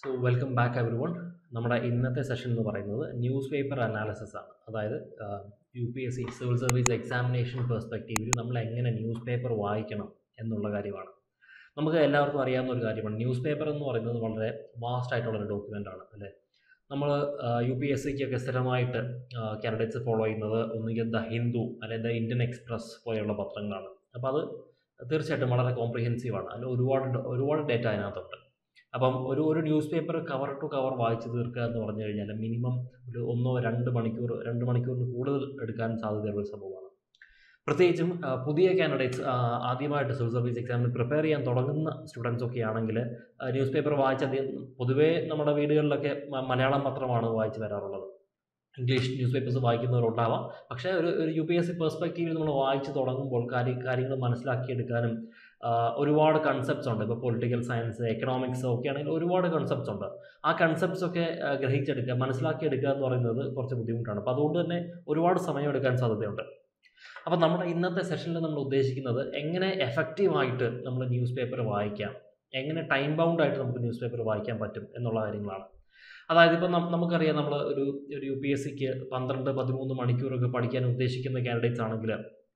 so welcome back everyone നമ്മുടെ ഇന്നത്തെ session എന്ന് പറയുന്നത് ന്യൂസ് പേപ്പർ അനാലിസിസ് ആണ് അതായത് U P S C civil service examination പെർസ്പെക്റ്റീവിൽ നമ്മൾ എങ്ങനെ ന്യൂസ് പേപ്പർ വായിക്കണം എന്നുള്ള കാര്യമാണ് നമുക്ക് എല്ലാവർക്കും അറിയാവുന്ന ഒരു കാര്യമാണ് ന്യൂസ് പേപ്പർ എന്ന് പറയുന്നത് വളരെ വാസ്റ്റ് ആയിട്ടുള്ളൊരു ഡോക്യുമെൻ്റ് ആണ് അല്ലേ നമ്മൾ യു പി എസ് സിക്കൊക്കെ സ്ഥിരമായിട്ട് കാൻഡിഡേറ്റ്സ് ഫോളോ ചെയ്യുന്നത് ഒന്നുകിൽ ദ ഹിന്ദു അല്ലെങ്കിൽ ദ ഇന്ത്യൻ എക്സ്പ്രസ് പോലെയുള്ള പത്രങ്ങളാണ് അപ്പോൾ അത് തീർച്ചയായിട്ടും വളരെ കോംപ്രിഹെൻസീവ് ആണ് അതിൽ ഒരുപാട് ഒരുപാട് ഡേറ്റ അതിനകത്തുണ്ട് അപ്പം ഒരു ഒരു newspaper cover to cover വായിച്ച് തീർക്കുക എന്ന് പറഞ്ഞു കഴിഞ്ഞാൽ മിനിമം ഒരു ഒന്നോ രണ്ട് മണിക്കൂർ രണ്ട് മണിക്കൂറിന് കൂടുതൽ എടുക്കാൻ സാധ്യതയുള്ള ഒരു സംഭവമാണ് പ്രത്യേകിച്ചും പുതിയ കാൻഡിഡേറ്റ്സ് ആദ്യമായിട്ട് സിവിൽ സർവീസ് എക്സാമിന് പ്രിപ്പയർ ചെയ്യാൻ തുടങ്ങുന്ന സ്റ്റുഡൻസ് ഒക്കെ ആണെങ്കിൽ ന്യൂസ് പേപ്പർ വായിച്ചധികം പൊതുവേ നമ്മുടെ വീടുകളിലൊക്കെ മലയാളം പത്രമാണ് വായിച്ച് വരാറുള്ളത് ഇംഗ്ലീഷ് ന്യൂസ് പേപ്പേഴ്സ് വായിക്കുന്നവരുണ്ടാവാം പക്ഷേ ഒരു ഒരു യു പി എസ് സി പെർസ്പെക്റ്റീവിൽ നമ്മൾ വായിച്ച് തുടങ്ങുമ്പോൾ കാര്യ കാര്യങ്ങൾ മനസ്സിലാക്കിയെടുക്കാനും ഒരുപാട് കൺസെപ്റ്റ്സ് ഉണ്ട് ഇപ്പോൾ പൊളിറ്റിക്കൽ സയൻസ് എക്കണോമിക്സ് ഒക്കെ ആണെങ്കിൽ ഒരുപാട് കൺസെപ്റ്റ്സ് ഉണ്ട് ആ കൺസെപ്റ്റ്സ് ഒക്കെ ഗ്രഹിച്ചെടുക്കുക മനസ്സിലാക്കിയെടുക്കുക എന്ന് പറയുന്നത് കുറച്ച് ബുദ്ധിമുട്ടാണ് അപ്പോൾ അതുകൊണ്ട് തന്നെ ഒരുപാട് സമയം എടുക്കാൻ സാധ്യതയുണ്ട് അപ്പോൾ നമ്മുടെ ഇന്നത്തെ സെഷനിൽ നമ്മൾ ഉദ്ദേശിക്കുന്നത് എങ്ങനെ എഫക്റ്റീവായിട്ട് നമ്മൾ ന്യൂസ് പേപ്പർ വായിക്കാം എങ്ങനെ ടൈം ബൗണ്ട് ആയിട്ട് നമുക്ക് ന്യൂസ് പേപ്പർ വായിക്കാൻ പറ്റും എന്നുള്ള കാര്യങ്ങളാണ് അതായത് ഇപ്പോൾ നമുക്കറിയാം നമ്മൾ ഒരു ഒരു യു പി എസ് സിക്ക് പന്ത്രണ്ട് പതിമൂന്ന് മണിക്കൂറൊക്കെ പഠിക്കാൻ ഉദ്ദേശിക്കുന്ന കാൻഡിഡേറ്റ്സ് ആണെങ്കിൽ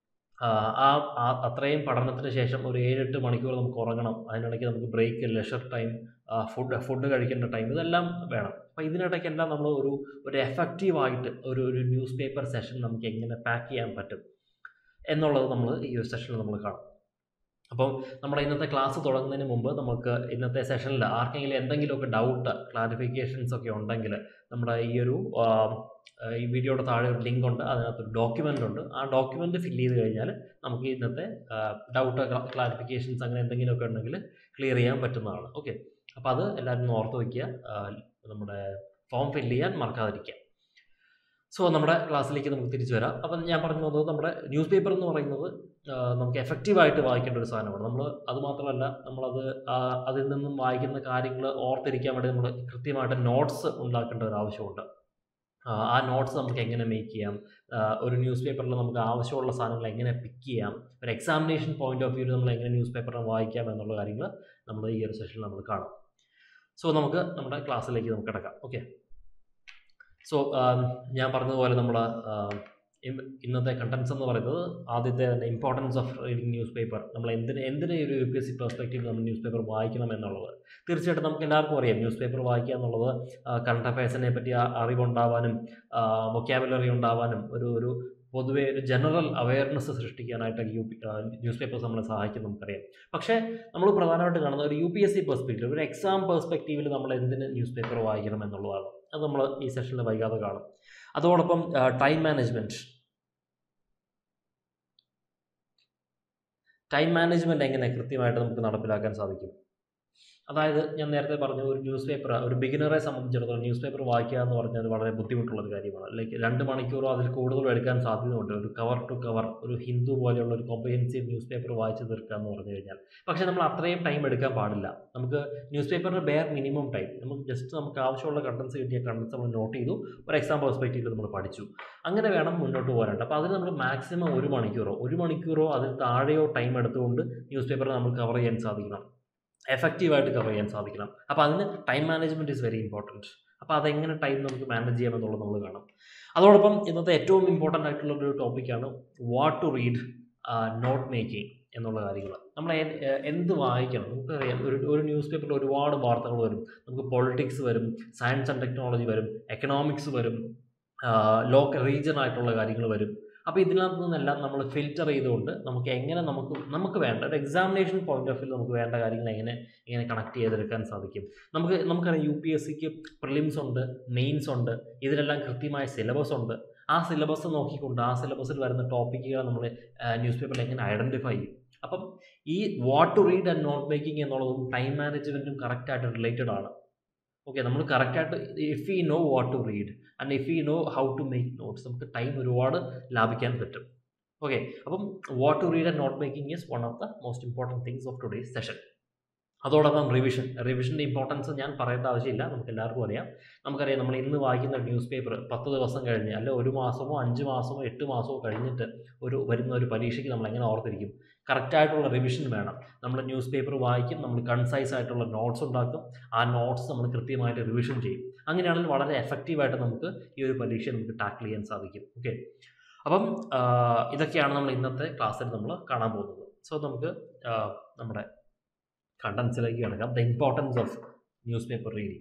ആ അത്രയും പഠനത്തിന് ശേഷം ഒരു ഏഴെട്ട് മണിക്കൂർ നമുക്ക് ഉറങ്ങണം അതിനിടയ്ക്ക് നമുക്ക് break leisure time food food കഴിക്കേണ്ട ടൈം ഇതെല്ലാം വേണം അപ്പോൾ ഇതിനിടയ്ക്കെല്ലാം നമ്മൾ ഒരു ഒരു എഫക്റ്റീവായിട്ട് ഒരു ഒരു ന്യൂസ് പേപ്പർ സെഷൻ നമുക്ക് എങ്ങനെ പാക്ക് ചെയ്യാൻ പറ്റും എന്നുള്ളത് നമ്മൾ ഈ ഒരു സെഷനിൽ നമ്മൾ കാണും അപ്പോൾ നമ്മുടെ ഇന്നത്തെ ക്ലാസ് തുടങ്ങുന്നതിന് മുമ്പ് നമുക്ക് ഇന്നത്തെ സെഷനിൽ ആർക്കെങ്കിലും എന്തെങ്കിലുമൊക്കെ ഡൗട്ട് ക്ലാരിഫിക്കേഷൻസ് ഒക്കെ ഉണ്ടെങ്കിൽ നമ്മുടെ ഈ ഒരു ഈ വീഡിയോയുടെ താഴെ ഒരു ലിങ്ക് ഉണ്ട് അതിനകത്തൊരു ഡോക്യുമെൻ്റ് ഉണ്ട് ആ ഡോക്യുമെൻ്റ് ഫില്ല് ചെയ്ത് കഴിഞ്ഞാൽ നമുക്ക് ഇന്നത്തെ ഡൗട്ട് ക്ലാരിഫിക്കേഷൻസ് അങ്ങനെ എന്തെങ്കിലുമൊക്കെ ഉണ്ടെങ്കിൽ ക്ലിയർ ചെയ്യാൻ പറ്റുന്നതാണ് ഓക്കെ അപ്പോൾ അത് എല്ലാവരും ഓർത്ത് വയ്ക്കുക നമ്മുടെ ഫോം ഫില്ല് ചെയ്യാൻ മറക്കാതിരിക്കുക സോ നമ്മുടെ ക്ലാസ്സിലേക്ക് നമുക്ക് തിരിച്ചു വരാം അപ്പം ഞാൻ പറഞ്ഞു വന്നത് നമ്മുടെ ന്യൂസ് പേപ്പർ എന്ന് പറയുന്നത് നമുക്ക് എഫക്റ്റീവായിട്ട് വായിക്കേണ്ട ഒരു സാധനമാണ് നമ്മൾ അത് മാത്രമല്ല നമ്മളത് അതിൽ നിന്നും വായിക്കുന്ന കാര്യങ്ങൾ ഓർത്തിരിക്കാൻ വേണ്ടി നമ്മൾ കൃത്യമായിട്ട് നോട്ട്സ് ഉണ്ടാക്കേണ്ട ഒരു ആവശ്യമുണ്ട് ആ നോട്ട്സ് നമുക്ക് എങ്ങനെ മേക്ക് ചെയ്യാം ഒരു ന്യൂസ് പേപ്പറിൽ നമുക്ക് ആവശ്യമുള്ള സാധനങ്ങൾ എങ്ങനെ പിക്ക് ചെയ്യാം ഒരു എക്സാമിനേഷൻ പോയിന്റ് ഓഫ് വ്യൂവിൽ നമ്മൾ എങ്ങനെ ന്യൂസ് പേപ്പറിനെ വായിക്കാം എന്നുള്ള കാര്യങ്ങൾ നമ്മൾ ഈ ഒരു സെഷനിൽ നമ്മൾ കാണാം സോ നമുക്ക് നമ്മുടെ ക്ലാസ്സിലേക്ക് നമുക്ക് കിടക്കാം ഓക്കെ സോ ഞാൻ പറഞ്ഞതുപോലെ നമ്മൾ ഇന്നത്തെ കണ്ടൻസ് എന്ന് പറയുന്നത് ആദ്യത്തെ തന്നെ importance of reading newspaper നമ്മൾ എന്തിന് എന്തിന് ഒരു U P S C perspective നമ്മൾ ന്യൂസ് പേപ്പർ വായിക്കണം എന്നുള്ളത് തീർച്ചയായിട്ടും നമുക്ക് എല്ലാവർക്കും അറിയാം ന്യൂസ് പേപ്പർ വായിക്കുക എന്നുള്ളത് കറണ്ട് അഫയേഴ്സിനെ പറ്റി അറിവുണ്ടാവാനും വൊക്കാബുലറി ഉണ്ടാവാനും ഒരു ഒരു പൊതുവെ ഒരു ജനറൽ അവയർനെസ് സൃഷ്ടിക്കാനായിട്ട് യു പി ന്യൂസ് പേപ്പേഴ്സ് നമ്മളെ സഹായിക്കും നമുക്കറിയാം പക്ഷേ നമ്മൾ പ്രധാനമായിട്ട് കാണുന്ന ഒരു U P S C perspective ഒരു എക്സാം പെർസ്പെക്റ്റീവിൽ നമ്മൾ എന്തിന് ന്യൂസ് പേപ്പർ വായിക്കണം എന്നുള്ളതാണ് അത് നമ്മൾ ഈ സെഷനിൽ വൈകാതെ കാണും അതോടൊപ്പം ടൈം മാനേജ്മെൻറ്റ് ടൈം മാനേജ്മെൻറ്റ് എങ്ങനെ കൃത്യമായിട്ട് നമുക്ക് നടപ്പിലാക്കാൻ സാധിക്കും അതായത് ഞാൻ നേരത്തെ പറഞ്ഞു ഒരു ന്യൂസ് പേപ്പർ ഒരു ബിഗിനറെ സംബന്ധിച്ചിടത്തോളം ന്യൂസ് പേപ്പർ വായിക്കുക എന്ന് പറഞ്ഞാൽ വളരെ ബുദ്ധിമുട്ടുള്ളൊരു കാര്യമാണ് ലൈക്ക് രണ്ട് മണിക്കൂറോ അതിൽ കൂടുതലോ എടുക്കാൻ സാധ്യതയുണ്ട് ഒരു കവർ ടു കവർ ഒരു ഹിന്ദു പോലെയുള്ള ഒരു കോംപ്രിഹെൻസീവ് ന്യൂസ് പേപ്പർ വായിച്ച് തീർക്കുക എന്ന് പറഞ്ഞു കഴിഞ്ഞാൽ പക്ഷേ നമ്മൾ അത്രയും ടൈം എടുക്കാൻ പാടില്ല നമുക്ക് ന്യൂസ് പേപ്പറിന് ബെയർ മിനിമം ടൈം നമുക്ക് ജസ്റ്റ് നമുക്ക് ആവശ്യമുള്ള കണ്ടൻസ് കിട്ടിയ കണ്ടൻസ് നമ്മൾ നോട്ട് ചെയ്തു ഒരു എക്സാം പെർസ്പെക്റ്റീവിൽ നമ്മൾ പഠിച്ചു അങ്ങനെ വേണം മുന്നോട്ട് പോകാനായിട്ട് അപ്പോൾ അതിന് നമ്മൾ മാക്സിമം ഒരു മണിക്കൂറോ ഒരു മണിക്കൂറോ അതിൽ താഴെയോ ടൈം എടുത്തുകൊണ്ട് ന്യൂസ് പേപ്പർ നമ്മൾ കവർ ചെയ്യാൻ സാധിക്കണം എഫക്റ്റീവായിട്ട് കവർ ചെയ്യാൻ സാധിക്കണം അപ്പോൾ അതിന് time management is very important അപ്പോൾ അതെങ്ങനെ ടൈം നമുക്ക് മാനേജ് ചെയ്യാമെന്നുള്ളത് നമ്മൾ കാണാം അതോടൊപ്പം ഇന്നത്തെ ഏറ്റവും ഇമ്പോർട്ടൻ്റ് ആയിട്ടുള്ള ഒരു ടോപ്പിക്കാണ് what to read note making എന്നുള്ള കാര്യങ്ങൾ നമ്മൾ എന്ത് വായിക്കണം നമുക്കറിയാം ഒരു ഒരു ന്യൂസ് പേപ്പറിൽ ഒരുപാട് വാർത്തകൾ വരും നമുക്ക് പൊളിറ്റിക്സ് വരും സയൻസ് ആൻഡ് ടെക്നോളജി വരും എക്കണോമിക്സ് വരും ലോക്കൽ റീജിയൻ ആയിട്ടുള്ള കാര്യങ്ങൾ വരും അപ്പോൾ ഇതിനകത്ത് നിന്നെല്ലാം നമ്മൾ ഫിൽറ്റർ ചെയ്തുകൊണ്ട് നമുക്ക് എങ്ങനെ നമുക്ക് നമുക്ക് വേണ്ട ഒരു എക്സാമിനേഷൻ പോയിന്റ് ഓഫ് വ്യൂ നമുക്ക് വേണ്ട കാര്യങ്ങൾ എങ്ങനെ എങ്ങനെ കണക്ട് ചെയ്തെടുക്കാൻ സാധിക്കും നമുക്ക് നമുക്കറിയാം യു പി എസ് സിക്ക് പ്രിലിംസ് ഉണ്ട് മെയിൻസ് ഉണ്ട് ഇതിലെല്ലാം കൃത്യമായ സിലബസ് ഉണ്ട് ആ സിലബസ് നോക്കിക്കൊണ്ട് ആ സിലബസിൽ വരുന്ന ടോപ്പിക്കുകൾ നമ്മൾ ന്യൂസ് പേപ്പറിൽ എങ്ങനെ ഐഡൻറ്റിഫൈ ചെയ്യും അപ്പം ഈ what to read and note making എന്നുള്ളതും ടൈം മാനേജ്മെൻറ്റും കറക്റ്റായിട്ട് റിലേറ്റഡ് ആണ് ഓക്കെ നമ്മൾ കറക്റ്റായിട്ട് if you know what to read and if you know how to make notes നമുക്ക് ടൈം ഒരുപാട് ലാഭിക്കാൻ പറ്റും ഓക്കെ അപ്പം what to read and note making is one of the most important things of today's session അതോടൊപ്പം revision റിവിഷൻ്റെ importance ഞാൻ പറയേണ്ട ആവശ്യമില്ല നമുക്ക് എല്ലാവർക്കും അറിയാം നമുക്കറിയാം നമ്മൾ ഇന്ന് വായിക്കുന്ന ന്യൂസ് പേപ്പർ പത്ത് ദിവസം കഴിഞ്ഞ് അല്ലെ ഒരു മാസമോ അഞ്ച് മാസമോ എട്ട് മാസമോ കഴിഞ്ഞിട്ട് ഒരു വരുന്ന ഒരു പരീക്ഷയ്ക്ക് നമ്മൾ എങ്ങനെ ഓർത്തിരിക്കും കറക്റ്റായിട്ടുള്ള റിവിഷൻ വേണം നമ്മൾ ന്യൂസ് പേപ്പർ വായിക്കും നമ്മൾ കൺസൈസ് ആയിട്ടുള്ള നോട്ട്സ് ഉണ്ടാക്കും ആ നോട്ട്സ് നമ്മൾ കൃത്യമായിട്ട് റിവിഷൻ ചെയ്യും അങ്ങനെയാണെങ്കിൽ വളരെ എഫക്റ്റീവായിട്ട് നമുക്ക് ഈ ഒരു പരീക്ഷ നമുക്ക് ടാക്കിൾ ചെയ്യാൻ സാധിക്കും ഓക്കെ അപ്പം ആ, ഇതൊക്കെയാണ് നമ്മൾ ഇന്നത്തെ ക്ലാസ്സിൽ നമ്മൾ കാണാൻ പോകുന്നത് സോ നമുക്ക് ആ, നമ്മുടെ കണ്ടൻസിലേക്ക് കിടക്കാം the importance of newspaper reading